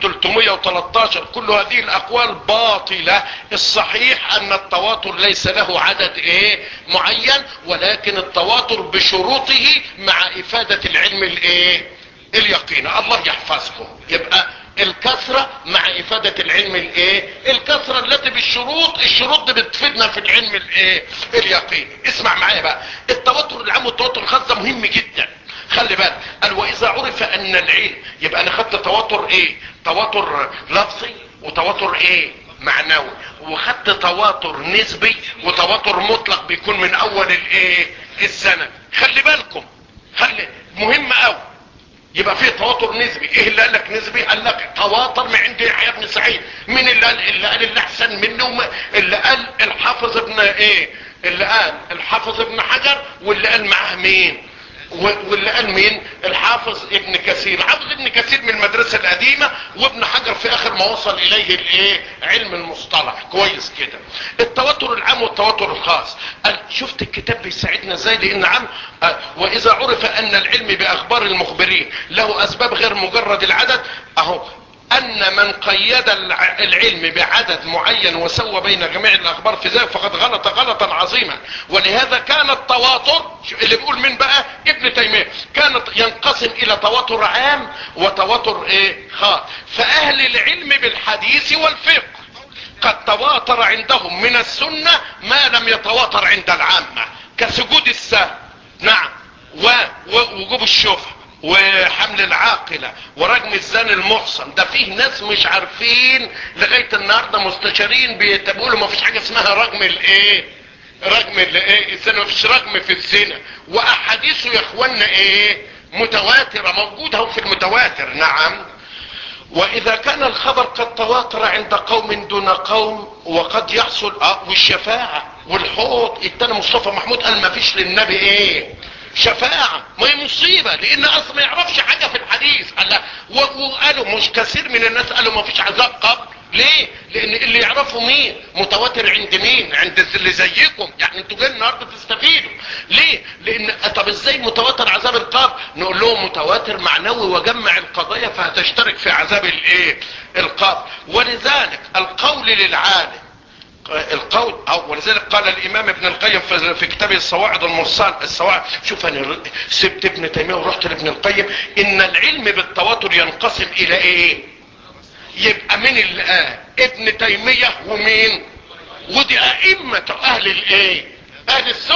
Speaker 1: 313 كل هذه الاقوال باطلة الصحيح ان التواتر ليس له عدد ايه معين ولكن التواتر بشروطه مع افادة العلم الايه اليقين الله يحفظكم يبقى الكثرة مع افادة العلم الايه الكثرة التي بالشروط الشروط دي بتفيدنا في العلم الايه اليقين اسمع معايا بقى التوتر العام والتوتر الخاص ده مهم جدا خلي بالك قال واذا عرف ان العلم يبقى انا خدت تواتر ايه تواتر لفظي وتواتر ايه معنوي وخدت تواتر نسبي وتواتر مطلق بيكون من اول الايه السنة خلي بالكم خلي مهم قوي يبقى فيه تواتر نسبي ايه اللي قال لك نسبي قال لك تواتر من عند يحيى بن سعيد مين اللي قال اللي قال اللي احسن منه اللي قال الحافظ ابن ايه اللي قال الحافظ ابن حجر واللي قال معاه مين واللي قال مين الحافظ ابن كثير حافظ ابن كثير من المدرسة القديمة وابن حجر في اخر ما وصل اليه الايه علم المصطلح كويس كده التواتر العام والتواتر الخاص قال شفت الكتاب بيساعدنا ازاي لان عام آه واذا عرف ان العلم باخبار المخبرين له اسباب غير مجرد العدد اهو ان من قيد العلم بعدد معين وسوى بين جميع الاخبار في ذلك فقد غلط غلطا عظيما ولهذا كان التواتر اللي بيقول من بقى ابن تيمية كانت ينقسم الى تواتر عام وتواتر ايه خاص فاهل العلم بالحديث والفقه قد تواتر عندهم من السنة ما لم يتواتر عند العامة كسجود السهو نعم ووجوب الشفعه وحمل العاقلة ورجم الزان المحصن ده فيه ناس مش عارفين لغاية النهاردة مستشارين بيقولوا ما فيش حاجة اسمها رجم الايه رجم الايه الزنا ما فيش رجم في الزنا واحاديثه يا اخوانا ايه متواترة موجودة في المتواتر نعم واذا كان الخبر قد تواتر عند قوم دون قوم وقد يحصل اه والشفاعة والحوض التاني مصطفى محمود قال ما فيش للنبي ايه شفاعة ما هي مصيبة لان اصلا ما يعرفش حاجة في الحديث قال وقالوا مش كثير من الناس قالوا ما فيش عذاب قبر ليه لان اللي يعرفوا مين متواتر عند مين عند اللي زيكم يعني انتوا جايين النهارده تستفيدوا ليه لان طب ازاي متواتر عذاب القبر نقول لهم متواتر معنوي وجمع القضايا فهتشترك في عذاب الايه القبر ولذلك القول للعالم القول او ولذلك قال الامام ابن القيم في كتابه الصواعد المرسال الصواعد شوف انا سبت ابن تيميه ورحت لابن القيم ان العلم بالتواتر ينقسم الى ايه يبقى من اللي قال ابن تيميه ومين ودي ائمه اهل الايه اهل السنه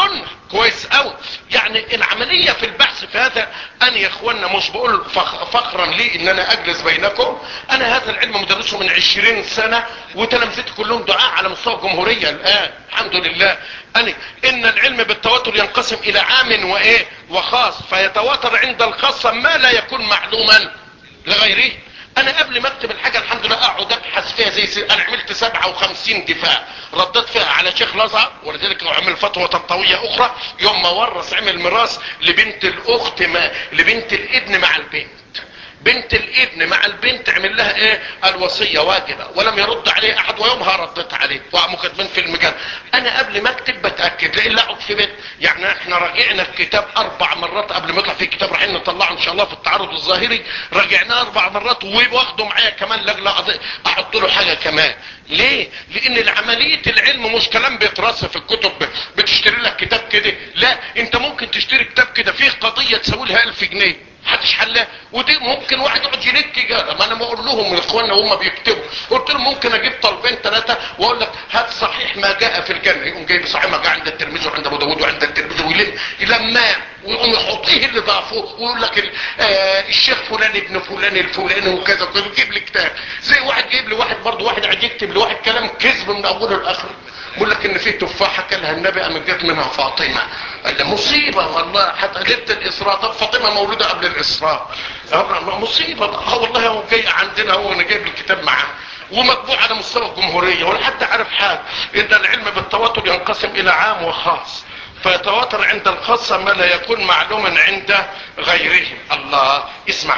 Speaker 1: كويس قوي يعني العملية في البحث في هذا انا يا اخوانا مش بقول فخ فخرا لي ان انا اجلس بينكم انا هذا العلم مدرسه من عشرين سنة وتلامذتي كلهم دعاء على مستوى الجمهورية الان الحمد لله انا ان العلم بالتواتر ينقسم الى عام وايه وخاص فيتواتر عند الخاصة ما لا يكون معلوما لغيره انا قبل ما اكتب الحاجة الحمد لله اقعد ابحث فيها زي سي... انا عملت 57 دفاع رديت فيها على شيخ لازع ولذلك عمل فتوى طنطاوية اخرى يوم ما ورث عمل ميراث لبنت الاخت ما لبنت الابن مع البنت بنت الابن مع البنت عمل لها ايه الوصية واجبة ولم يرد عليه احد ويومها ردت عليه وقاموا كاتبين في المجال انا قبل ما اكتب بتأكد لان اقعد في بيت يعني احنا راجعنا الكتاب اربع مرات قبل ما يطلع في كتاب رايحين نطلعه ان شاء الله في التعرض الظاهري راجعناه اربع مرات واخده معايا كمان لجلة احط له حاجة كمان ليه لان العملية العلم مش كلام بيترص في الكتب بتشتري لك كتاب كده لا انت ممكن تشتري كتاب كده فيه قضية تسوي لها الف جنيه محدش حلها ودي ممكن واحد يقعد يلك كده ما انا بقول لهم لاخواننا وهم بيكتبوا قلت لهم ممكن اجيب طلبين ثلاثه واقول لك هات صحيح ما جاء في الجنه يقوم جايب صحيح ما جاء عند الترمذي وعند ابو داوود وعند الترمذي ويلم لما ويقوم يحط ايه اللي ضعفه ويقول لك آه الشيخ فلان ابن فلان الفلاني وكذا وكذا يجيب لي كتاب زي واحد جايب لي واحد برضه واحد قاعد يكتب لواحد كلام كذب من اوله لاخره بيقول لك ان في تفاحه كلها النبي قامت جت منها فاطمه قال مصيبه والله حتى ليله الاسراء طب فاطمه مولوده قبل الاسراء مصيبه اه والله هو جاي عندنا هو انا جايب الكتاب معاه ومطبوع على مستوى الجمهوريه ولا حد عارف حاجه ان العلم بالتواتر ينقسم الى عام وخاص فيتواتر عند الخاصه ما لا يكون معلوما عند غيرهم الله اسمع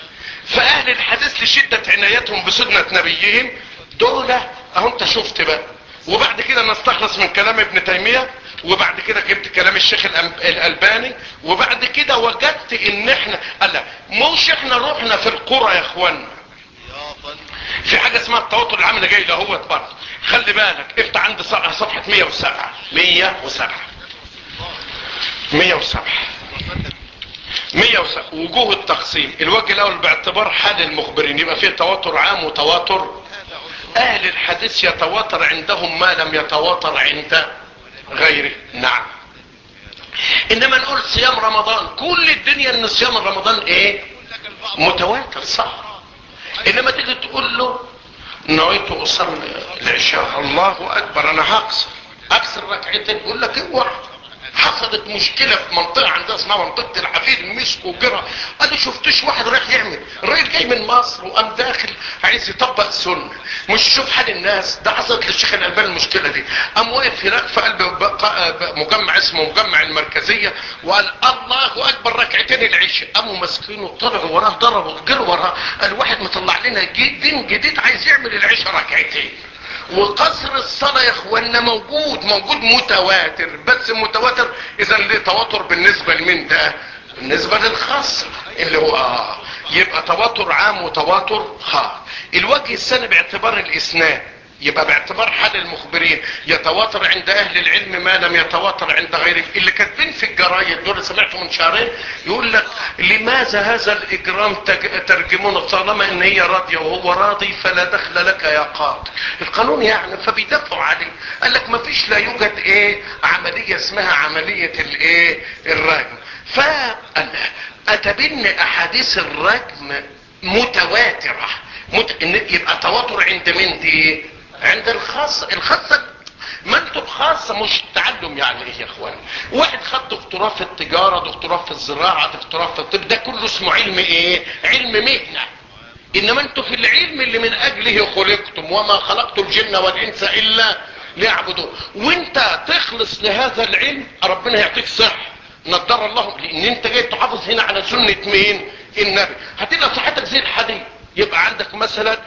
Speaker 1: فاهل الحديث لشده عنايتهم بسنه نبيهم دول اهو انت شفت بقى وبعد كده نستخلص من كلام ابن تيمية وبعد كده جبت كلام الشيخ الالباني وبعد كده وجدت ان احنا قال مش احنا روحنا في القرى يا اخوانا في حاجة اسمها التوتر العام اللي جاي لهوت برضه خلي بالك افتح عند صفحة 107 107 107 107 وجوه التقسيم الوجه الاول باعتبار حال المخبرين يبقى فيه تواتر عام وتواتر اهل الحديث يتواتر عندهم ما لم يتواتر عند غيره نعم انما نقول صيام رمضان كل الدنيا ان صيام رمضان ايه متواتر صح انما تيجي تقول له نويت اصلي العشاء الله اكبر انا هقصر اكسر ركعتين يقول لك اوعى حصلت مشكلة في منطقة عندها اسمها منطقة العفير مسك وجرى قال لي شفتش واحد رايح يعمل الراجل جاي من مصر وقام داخل عايز يطبق سنة مش شوف حال الناس ده حصلت للشيخ الالباني المشكلة دي قام واقف هناك في قلب مجمع اسمه مجمع المركزية وقال الله اكبر ركعتين العشاء قاموا ماسكينه طلعوا وراه ضربوا جروا وراه قال واحد مطلع لنا دين جديد عايز يعمل العشاء ركعتين وقصر الصلاة يا اخوانا موجود موجود متواتر بس متواتر اذا ليه تواتر بالنسبة لمين ده بالنسبة للخاص اللي هو آه يبقى تواتر عام وتواتر خاص الوجه الثاني باعتبار الاسناد يبقى باعتبار حال المخبرين يتواتر عند اهل العلم ما لم يتواتر عند غيرهم اللي كاتبين في الجرايد دول سمعته من شهرين يقول لك لماذا هذا الاجرام ترجمون طالما ان هي راضية وهو راضي فلا دخل لك يا قاضي القانون يعني فبيدافعوا عليه قال لك ما فيش لا يوجد ايه عملية اسمها عملية الايه الرجم فقال اتبن احاديث الرجم متواترة مت... يبقى تواتر عند مين دي عند الخاصة الخاصة ما انتم خاصة مش تعلم يعني ايه يا اخوان واحد خد دكتوراه في التجارة دكتوراه في الزراعة دكتوراه في الطب ده كله اسمه علم ايه علم مهنة انما انتم في العلم اللي من اجله خلقتم وما خلقت الجن والانس الا ليعبدوا وانت تخلص لهذا العلم ربنا يعطيك صح نضر الله لان انت جاي تحافظ هنا على سنة مين النبي هتبقى صحتك زي الحديد يبقى عندك مثلا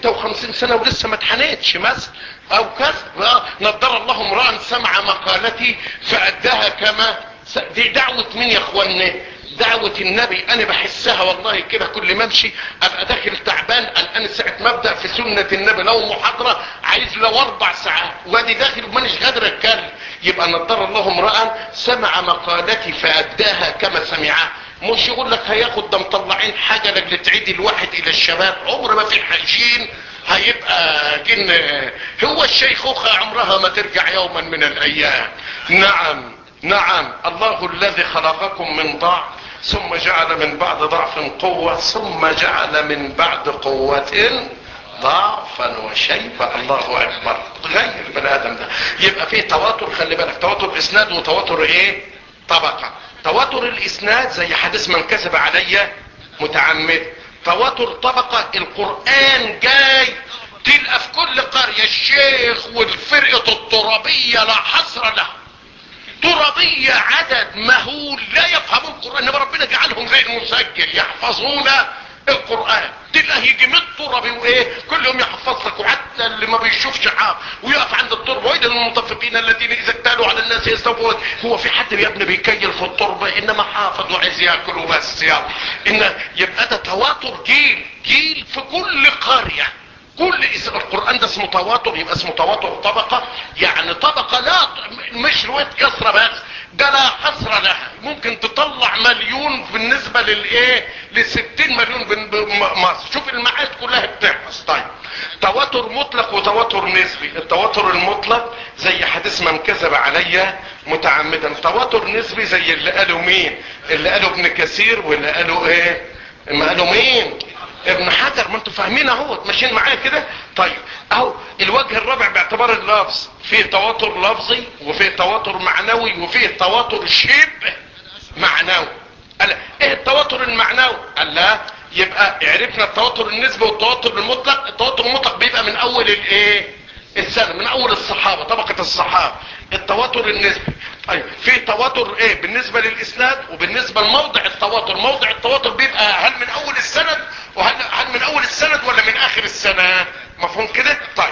Speaker 1: 56 سنة ولسه ما اتحنيتش مثلا او كذا نضر الله امرأ سمع مقالتي فأداها كما دي دعوة مين يا اخوانا دعوة النبي انا بحسها والله كده كل ما امشي ابقى داخل تعبان الان ساعة ما ابدأ في سنة النبي لو محاضرة عايز لو اربع ساعات وادي داخل ومانيش قادر اتكلم يبقى نضر الله امرأ سمع مقالتي فأداها كما سمعها مش يقول لك هياخد ده مطلعين حاجة لاجل تعيد الواحد الى الشباب عمر ما في حاجين هيبقى جن هو الشيخوخة عمرها ما ترجع يوما من الايام نعم نعم الله الذي خلقكم من ضعف ثم جعل من بعد ضعف قوة ثم جعل من بعد قوة ضعفا وشيبا الله اكبر غير البني ادم ده يبقى فيه تواتر خلي بالك تواتر اسناد وتواتر ايه طبقة تواتر الاسناد زي حديث من كذب علي متعمد تواتر طبقة القرآن جاي تلقى في كل قرية الشيخ والفرقة الترابية لا حصر لها ترابية عدد مهول لا يفهمون القرآن انما ربنا جعلهم غير مسجل يحفظون القرآن تلقى يجي من ترابي وايه كل يوم يحفظ لك وحتى اللي ما بيشوفش حاب ويقف عند التربة وإذا المطففين الذين اذا اكتالوا على الناس يستوفون هو في حد يا ابني بيكيل في التربة انما حافظ وعايز ياكل وبس يلا ان يبقى ده تواتر جيل جيل في كل قرية كل اسم القرآن ده اسمه تواتر يبقى اسمه تواتر طبقة يعني طبقة لا مش رواية كسرة بس ده لا حصر لها ممكن تطلع مليون بالنسبة للايه لستين مليون بمصر شوف المعاد كلها بتحفظ طيب تواتر مطلق وتواتر نسبي التواتر المطلق زي حديث من كذب عليا متعمدا تواتر نسبي زي اللي قالوا مين اللي قالوا ابن كثير واللي قالوا ايه ما قالوا مين ابن حجر ما انتوا فاهمين اهو ماشيين معايا كده طيب اهو الوجه الرابع باعتبار اللفظ فيه تواتر لفظي وفيه تواتر معنوي وفيه تواتر شبه معنوي قال ايه التواتر المعنوي قال لا يبقى عرفنا التواتر النسبي والتواتر المطلق التواتر المطلق بيبقى من اول الايه السنة من اول الصحابة طبقة الصحابة التواتر النسبي طيب في تواتر ايه بالنسبة للاسناد وبالنسبة لموضع التواتر موضع التواتر بيبقى هل من اول السند وهل هل من اول السند ولا من اخر السنة مفهوم كده طيب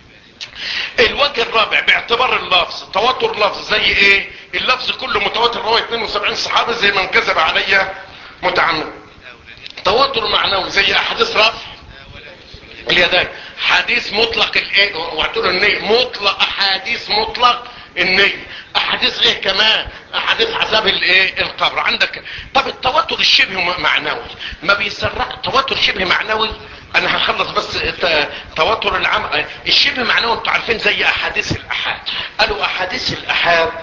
Speaker 1: الوجه الرابع باعتبار اللفظ تواتر لفظ زي ايه اللفظ كله متواتر رواه 72 صحابة زي من كذب عليا متعمد تواتر معنوي زي احاديث رفع اليدين حديث مطلق الايه وهتقول النية مطلق احاديث مطلق النية احاديث ايه كمان احاديث عذاب الايه القبر عندك طب التواتر الشبه معنوي ما بيسرع التواتر شبه معنوي انا هخلص بس تواتر العام الشبه معنوي انتوا عارفين زي احاديث الاحاد قالوا احاديث الاحاد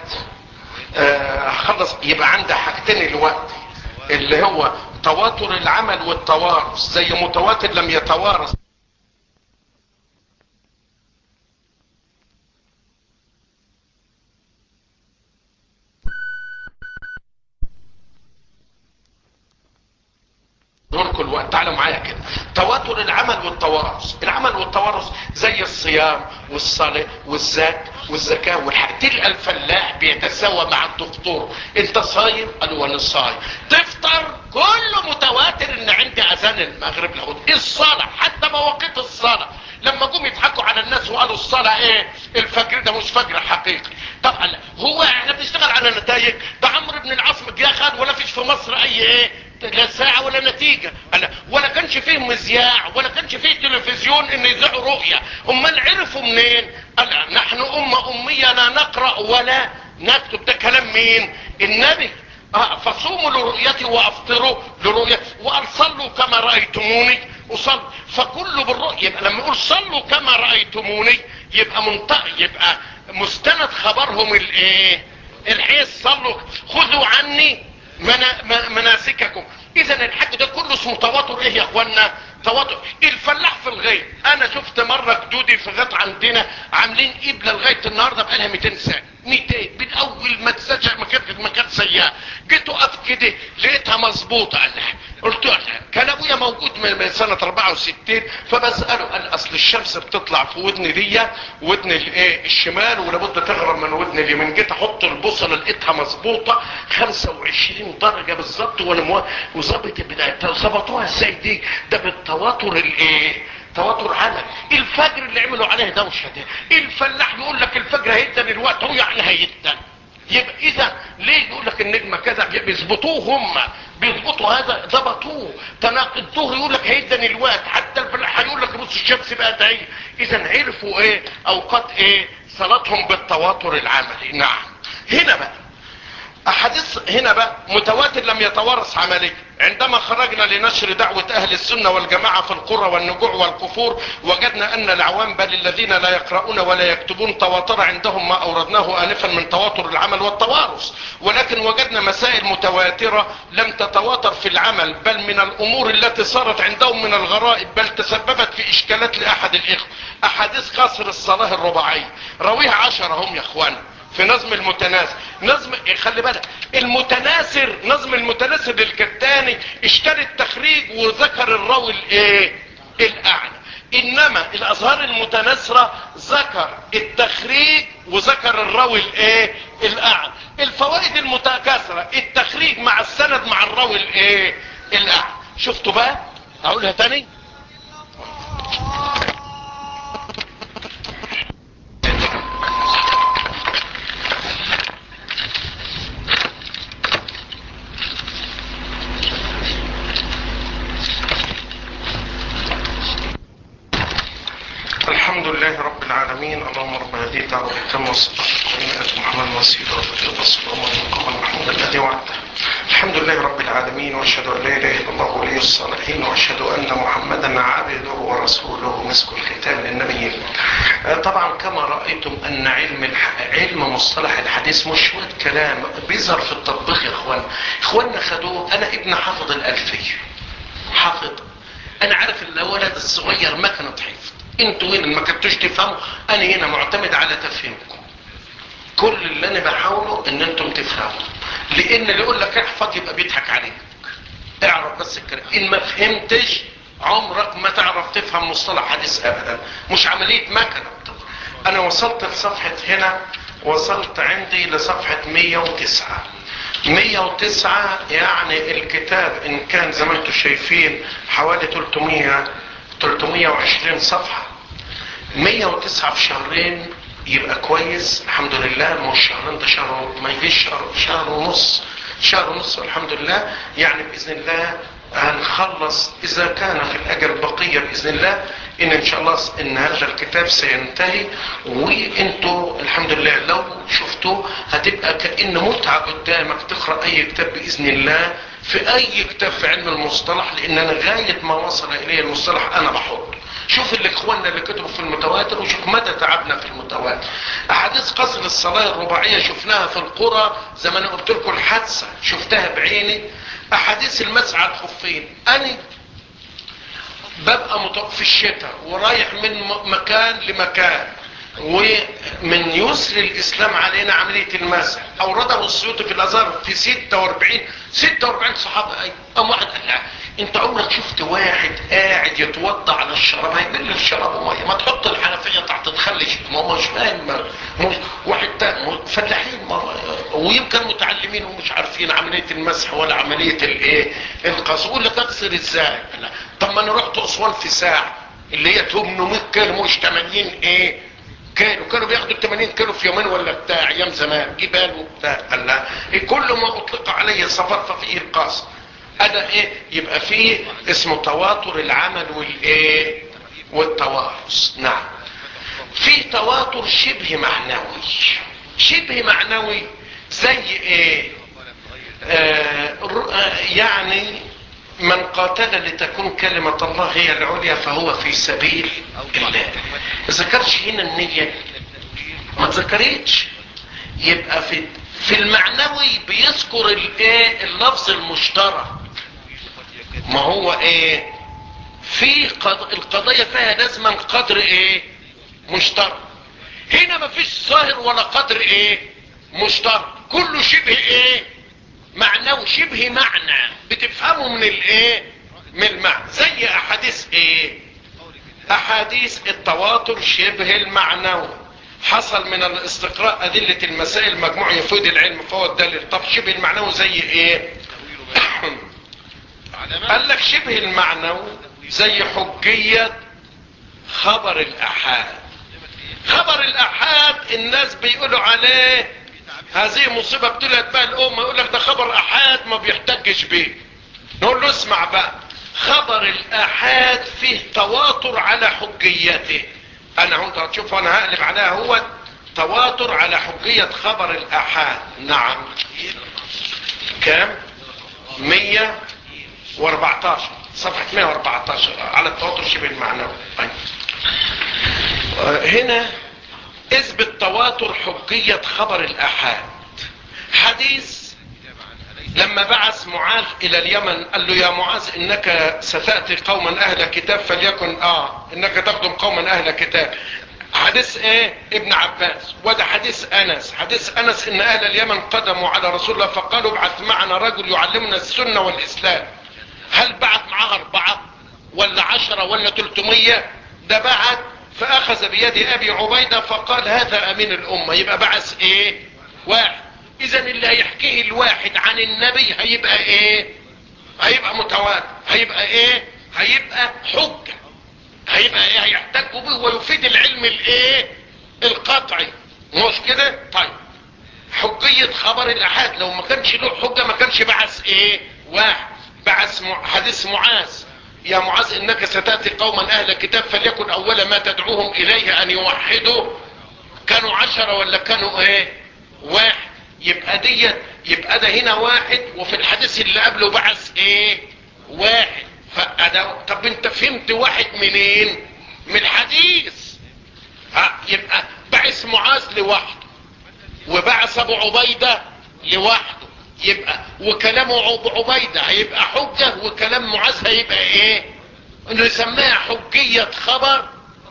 Speaker 1: آه هخلص يبقى عندها حاجتين الوقت اللي هو تواتر العمل والتوارث زي متواتر لم يتوارث دوركم الوقت تعالوا معايا كده تواتر العمل والتوارث العمل والتوارث زي الصيام والصلاة والزكاة والزكاة والحق تلقى الفلاح بيتساوى مع الدكتور انت صايم قالوا انا صايم تفطر كله متواتر ان عندي اذان المغرب لابد الصلاة حتى مواقيت الصلاة لما جم يضحكوا على الناس وقالوا الصلاة ايه الفجر ده مش فجر حقيقي طبعا هو احنا بنشتغل على نتائج ده عمرو بن العاص متجاخد ولا فيش في مصر اي ايه لا ساعة ولا نتيجة أنا ولا كانش فيه مذياع ولا كانش فيه تلفزيون ان يذيعوا رؤية امال عرفوا منين أنا نحن امة امية لا نقرأ ولا نكتب ده كلام مين النبي آه فصوموا لرؤيتي وافطروا لرؤيتي وقال صلوا كما رأيتموني وصل فكله بالرؤية يبقى لما يقول صلوا كما رأيتموني يبقى منطق يبقى مستند خبرهم الايه الحيث صلوا خذوا عني منا مناسككم اذا الحج ده كله اسمه تواتر ايه يا اخوانا تواتر الفلاح في الغيط انا شفت مرة جدودي في غيط عندنا عاملين قبلة لغاية النهاردة بقالها 200 سنة 200 من اول ما تسجع ما كانت ما كانت سيئة جيت اقف كده لقيتها مظبوطة قال قلت له كان ابويا موجود من سنة 64 فبسأله قال اصل الشمس بتطلع في ودن دي ودن الايه الشمال ولابد تغرب من ودن اليمين جيت احط البوصلة لقيتها مظبوطة 25 درجة بالظبط وانا مو... وظبط البداية ظبطوها ازاي دي ده بالتواتر الايه تواتر عمل الفجر اللي عملوا عليه دوشة ده الفلاح بيقول لك الفجر هيدن الوقت هو يعني هيدن يبقى اذا ليه يقول لك النجمة كذا بيظبطوه هم بيظبطوا هذا ظبطوه تناقض الظهر يقول لك هيدن الوقت حتى الفلاح هيقول لك بص الشمس بقى ده اذا عرفوا ايه اوقات ايه صلاتهم بالتواتر العملي نعم هنا بقى احاديث هنا بقى متواتر لم يتوارث عمليا عندما خرجنا لنشر دعوة اهل السنة والجماعة في القرى والنجوع والكفور وجدنا ان العوام بل الذين لا يقرؤون ولا يكتبون تواتر عندهم ما اوردناه انفا من تواتر العمل والتوارث ولكن وجدنا مسائل متواترة لم تتواتر في العمل بل من الامور التي صارت عندهم من الغرائب بل تسببت في اشكالات لاحد الاخوة احاديث قصر الصلاة الرباعية رويها عشرة هم يا اخوانا في نظم المتناثر نظم خلي بالك المتناثر نظم المتناثر للكتاني اشتري التخريج وذكر الراوي الايه الاعلى انما الازهار المتناثرة ذكر التخريج وذكر الراوي الايه الاعلى الفوائد المتكاثرة التخريج مع السند مع الراوي الايه الاعلى شفتوا بقى اقولها تاني الحمد لله رب العالمين اللهم رب هذه الدعوة التامة والصلاة والسلام محمد وسيلة وفقه الصلاة والمقام المحمود الذي وعده الحمد لله رب العالمين واشهد ان لا اله الا الله ولي الصالحين واشهد ان محمدا عبده ورسوله مسك الختام للنبيين طبعا كما رايتم ان علم الح... علم مصطلح الحديث مش شويه كلام بيظهر في التطبيق يا اخوان اخواننا خدوه انا ابن حافظ الالفيه حافظ انا عارف الولد الصغير ما كان حفظ انتوا هنا ما كنتوش تفهموا انا هنا معتمد على تفهيمكم كل اللي انا بحاوله ان انتم تفهموا لان اللي يقول لك احفظ يبقى بيضحك عليك اعرف بس الكلام ان ما فهمتش عمرك ما تعرف تفهم مصطلح حديث ابدا مش عملية مكنة انا وصلت لصفحة هنا وصلت عندي لصفحة 109 109 يعني الكتاب ان كان زي ما انتم شايفين حوالي 300 320 صفحة 109 في شهرين يبقى كويس الحمد لله مش شهرين ده شهر ما يجيش شهر شهر ونص شهر ونص الحمد لله يعني باذن الله هنخلص اذا كان في الاجل بقية باذن الله ان ان شاء الله ان هذا الكتاب سينتهي وانتوا الحمد لله لو شفتوا هتبقى كأن متعة قدامك تقرأ اي كتاب باذن الله في اي كتاب في علم المصطلح لان انا غاية ما وصل اليه المصطلح انا بحط شوف اللي اخواننا اللي كتبوا في المتواتر وشوف مدى تعبنا في المتواتر احاديث قصر الصلاة الرباعية شفناها في القرى زي ما انا قلت لكم الحادثة شفتها بعيني احاديث المسعى الخفين انا ببقى مطلق في الشتاء ورايح من مكان لمكان ومن يسر الاسلام علينا عملية المسح اورده السيوطي في الازهر في 46 46 صحابة اي ام واحد قال لا انت عمرك شفت واحد قاعد يتوضع على الشراب هيبل الشراب ميه ما تحط الحنفية تحت تخلش ما هو مش فاهم مش واحد تاني فلاحين ويمكن متعلمين ومش عارفين عملية المسح ولا عملية الايه القص يقول لك اغسل ازاي لا طب ما انا رحت اسوان في ساعة اللي هي 800 كيلو مش 80 ايه كانوا كانوا بياخدوا 80 كيلو في يومين ولا بتاع ايام زمان جبال وبتاع قال لا إيه كل ما اطلق عليه سفر ففيه القاص انا ايه يبقى فيه اسمه تواتر العمل والايه والتوارث نعم في تواتر شبه معنوي شبه معنوي زي ايه آه يعني من قاتل لتكون كلمة الله هي العليا فهو في سبيل الله ذكرش هنا النية ما تذكريتش يبقى في في المعنوي بيذكر الايه اللفظ المشترك ما هو ايه في قض... القضية فيها لازما قدر ايه مشترك هنا ما فيش ظاهر ولا قدر ايه مشترك كله شبه ايه معنوي شبه معنى بتفهمه من الايه من المعنى زي احاديث ايه احاديث التواتر شبه المعنوي حصل من الاستقراء ادلة المسائل مجموع يفيد العلم فهو الدليل طب شبه المعنوي زي ايه قال لك شبه المعنوي زي حجية خبر الاحاد خبر الاحاد الناس بيقولوا عليه هذه مصيبة ابتلت بها الامة يقول لك ده خبر احاد ما بيحتجش بيه نقول له اسمع بقى خبر الاحاد فيه تواتر على حجيته انا انت هتشوف انا هقلب عليها هو تواتر على حجية خبر الاحاد نعم كام مية و14 صفحة 114 على التواتر شبه المعنوي طيب هنا اثبت تواتر حجية خبر الآحاد حديث لما بعث معاذ الى اليمن قال له يا معاذ انك ستأتي قوما اهل كتاب فليكن اه انك تخدم قوما اهل كتاب حديث ايه ابن عباس وده حديث انس حديث انس ان اهل اليمن قدموا على رسول الله فقالوا ابعث معنا رجل يعلمنا السنة والاسلام هل بعث معاه اربعة ولا عشرة ولا تلتمية ده بعث فاخذ بيد ابي عبيدة فقال هذا امين الامة يبقى بعث ايه واحد اذا اللي هيحكيه الواحد عن النبي هيبقى ايه هيبقى متواتر هيبقى ايه هيبقى حجة هيبقى ايه هيحتج به ويفيد العلم الايه القطعي مش كده طيب حجية خبر الاحاد لو ما كانش له حجة ما كانش بعث ايه واحد بعث مع... حديث معاذ يا معاذ انك ستأتي قوما اهل كتاب فليكن اول ما تدعوهم اليه ان يوحدوا كانوا عشرة ولا كانوا ايه واحد يبقى دي يبقى ده هنا واحد وفي الحديث اللي قبله بعث ايه واحد فأده طب انت فهمت واحد منين من الحديث ها يبقى بعث معاذ لوحده وبعث ابو عبيدة لوحده يبقى وكلامه ابو عبيدة هيبقى حجة وكلام معاذ هيبقى ايه انه يسميها حجية خبر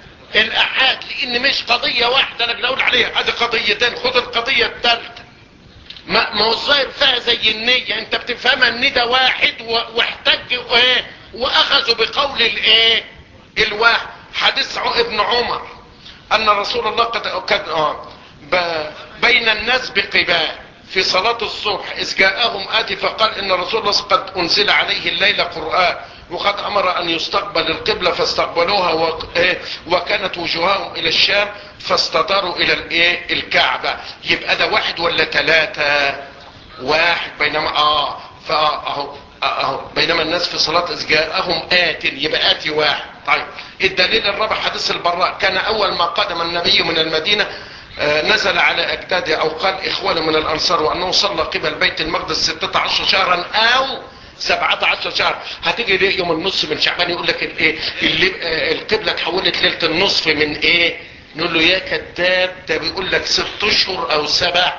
Speaker 1: الاحاد لان مش قضية واحدة انا اقول عليها ادي قضيتين خد القضية الثالثة ما ما هو الظاهر فيها زي النية انت بتفهمها ان ده واحد واحتج ايه واخذوا بقول الايه الواحد حديث ابن عمر ان رسول الله قد كان اه بين الناس بقباء في صلاة الصبح اذ جاءهم اتي فقال ان رسول الله قد انزل عليه الليلة قرآن وقد امر ان يستقبل القبلة فاستقبلوها و... إيه وكانت وجوههم الى الشام فاستداروا الى الايه الكعبة يبقى ده واحد ولا ثلاثة واحد بينما اه فاهو اهو بينما الناس في صلاة اذ جاءهم ات يبقى اتي واحد طيب الدليل الرابع حديث البراء كان اول ما قدم النبي من المدينة آه نزل على اجداده او قال اخوانه من الانصار وانه صلى قبل بيت المقدس 16 شهرا او 17 شهر هتيجي ليه يوم النص من شعبان يقول لك الايه آه القبلة اتحولت ليلة النصف من ايه نقول له يا كذاب ده بيقول لك ست اشهر او سبع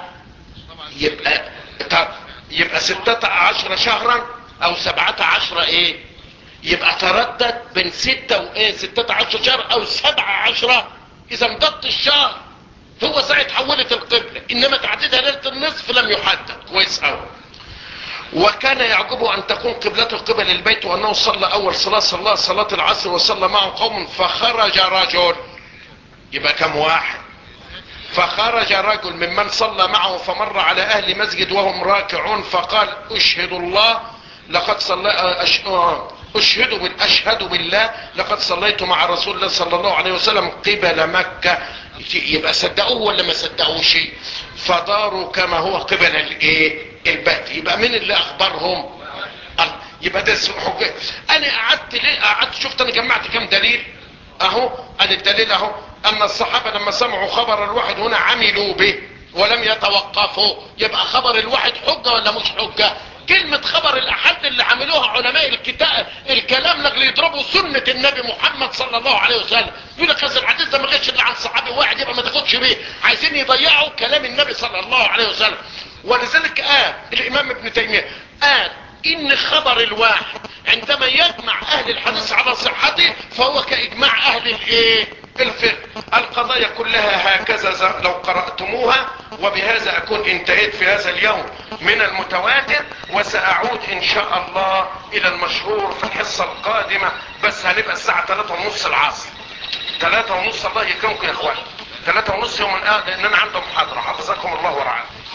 Speaker 1: يبقى طب يبقى ستة عشر شهرا او سبعة عشر ايه يبقى تردد بين ستة وايه ستة عشر شهر او سبعة عشرة اذا امضت الشهر هو ساعة حولت القبلة انما تعديدها ليلة النصف لم يحدد كويس اوي وكان يعجبه ان تكون قبلته قبل البيت وانه صلى اول صلاة صلى صلاة العصر وصلى معه قوم فخرج رجل يبقى كم واحد فخرج رجل ممن صلى معه فمر على اهل مسجد وهم راكعون فقال اشهد الله لقد صلى أش... اشهد بال... اشهد بالله لقد صليت مع رسول الله صلى الله عليه وسلم قبل مكة يبقى صدقوه ولا ما صدقوش فداروا كما هو قبل الايه البيت يبقى مين اللي اخبرهم يبقى ده حجة انا قعدت ليه قعدت شفت انا جمعت كم دليل اهو ادي الدليل اهو ان الصحابة لما سمعوا خبر الواحد هنا عملوا به ولم يتوقفوا يبقى خبر الواحد حجة ولا مش حجة كلمة خبر الاحد اللي عملوها علماء الكتاب الكلام لك يضربوا سنة النبي محمد صلى الله عليه وسلم يقول لك هذا الحديث ده ما جاش الا عن صحابي واحد يبقى ما تاخدش بيه عايزين يضيعوا كلام النبي صلى الله عليه وسلم ولذلك قال الامام ابن تيمية قال ان خبر الواحد عندما يجمع اهل الحديث على صحته فهو كاجماع اهل الايه الفقه القضايا كلها هكذا لو قرأتموها وبهذا اكون انتهيت في هذا اليوم من المتواتر وساعود ان شاء الله الى المشهور في الحصة القادمة بس هنبقى الساعة 3 ونص العصر 3 ونص الله يكرمكم يا اخوان 3 ونص يوم لان انا عندي محاضرة حفظكم الله ورعاكم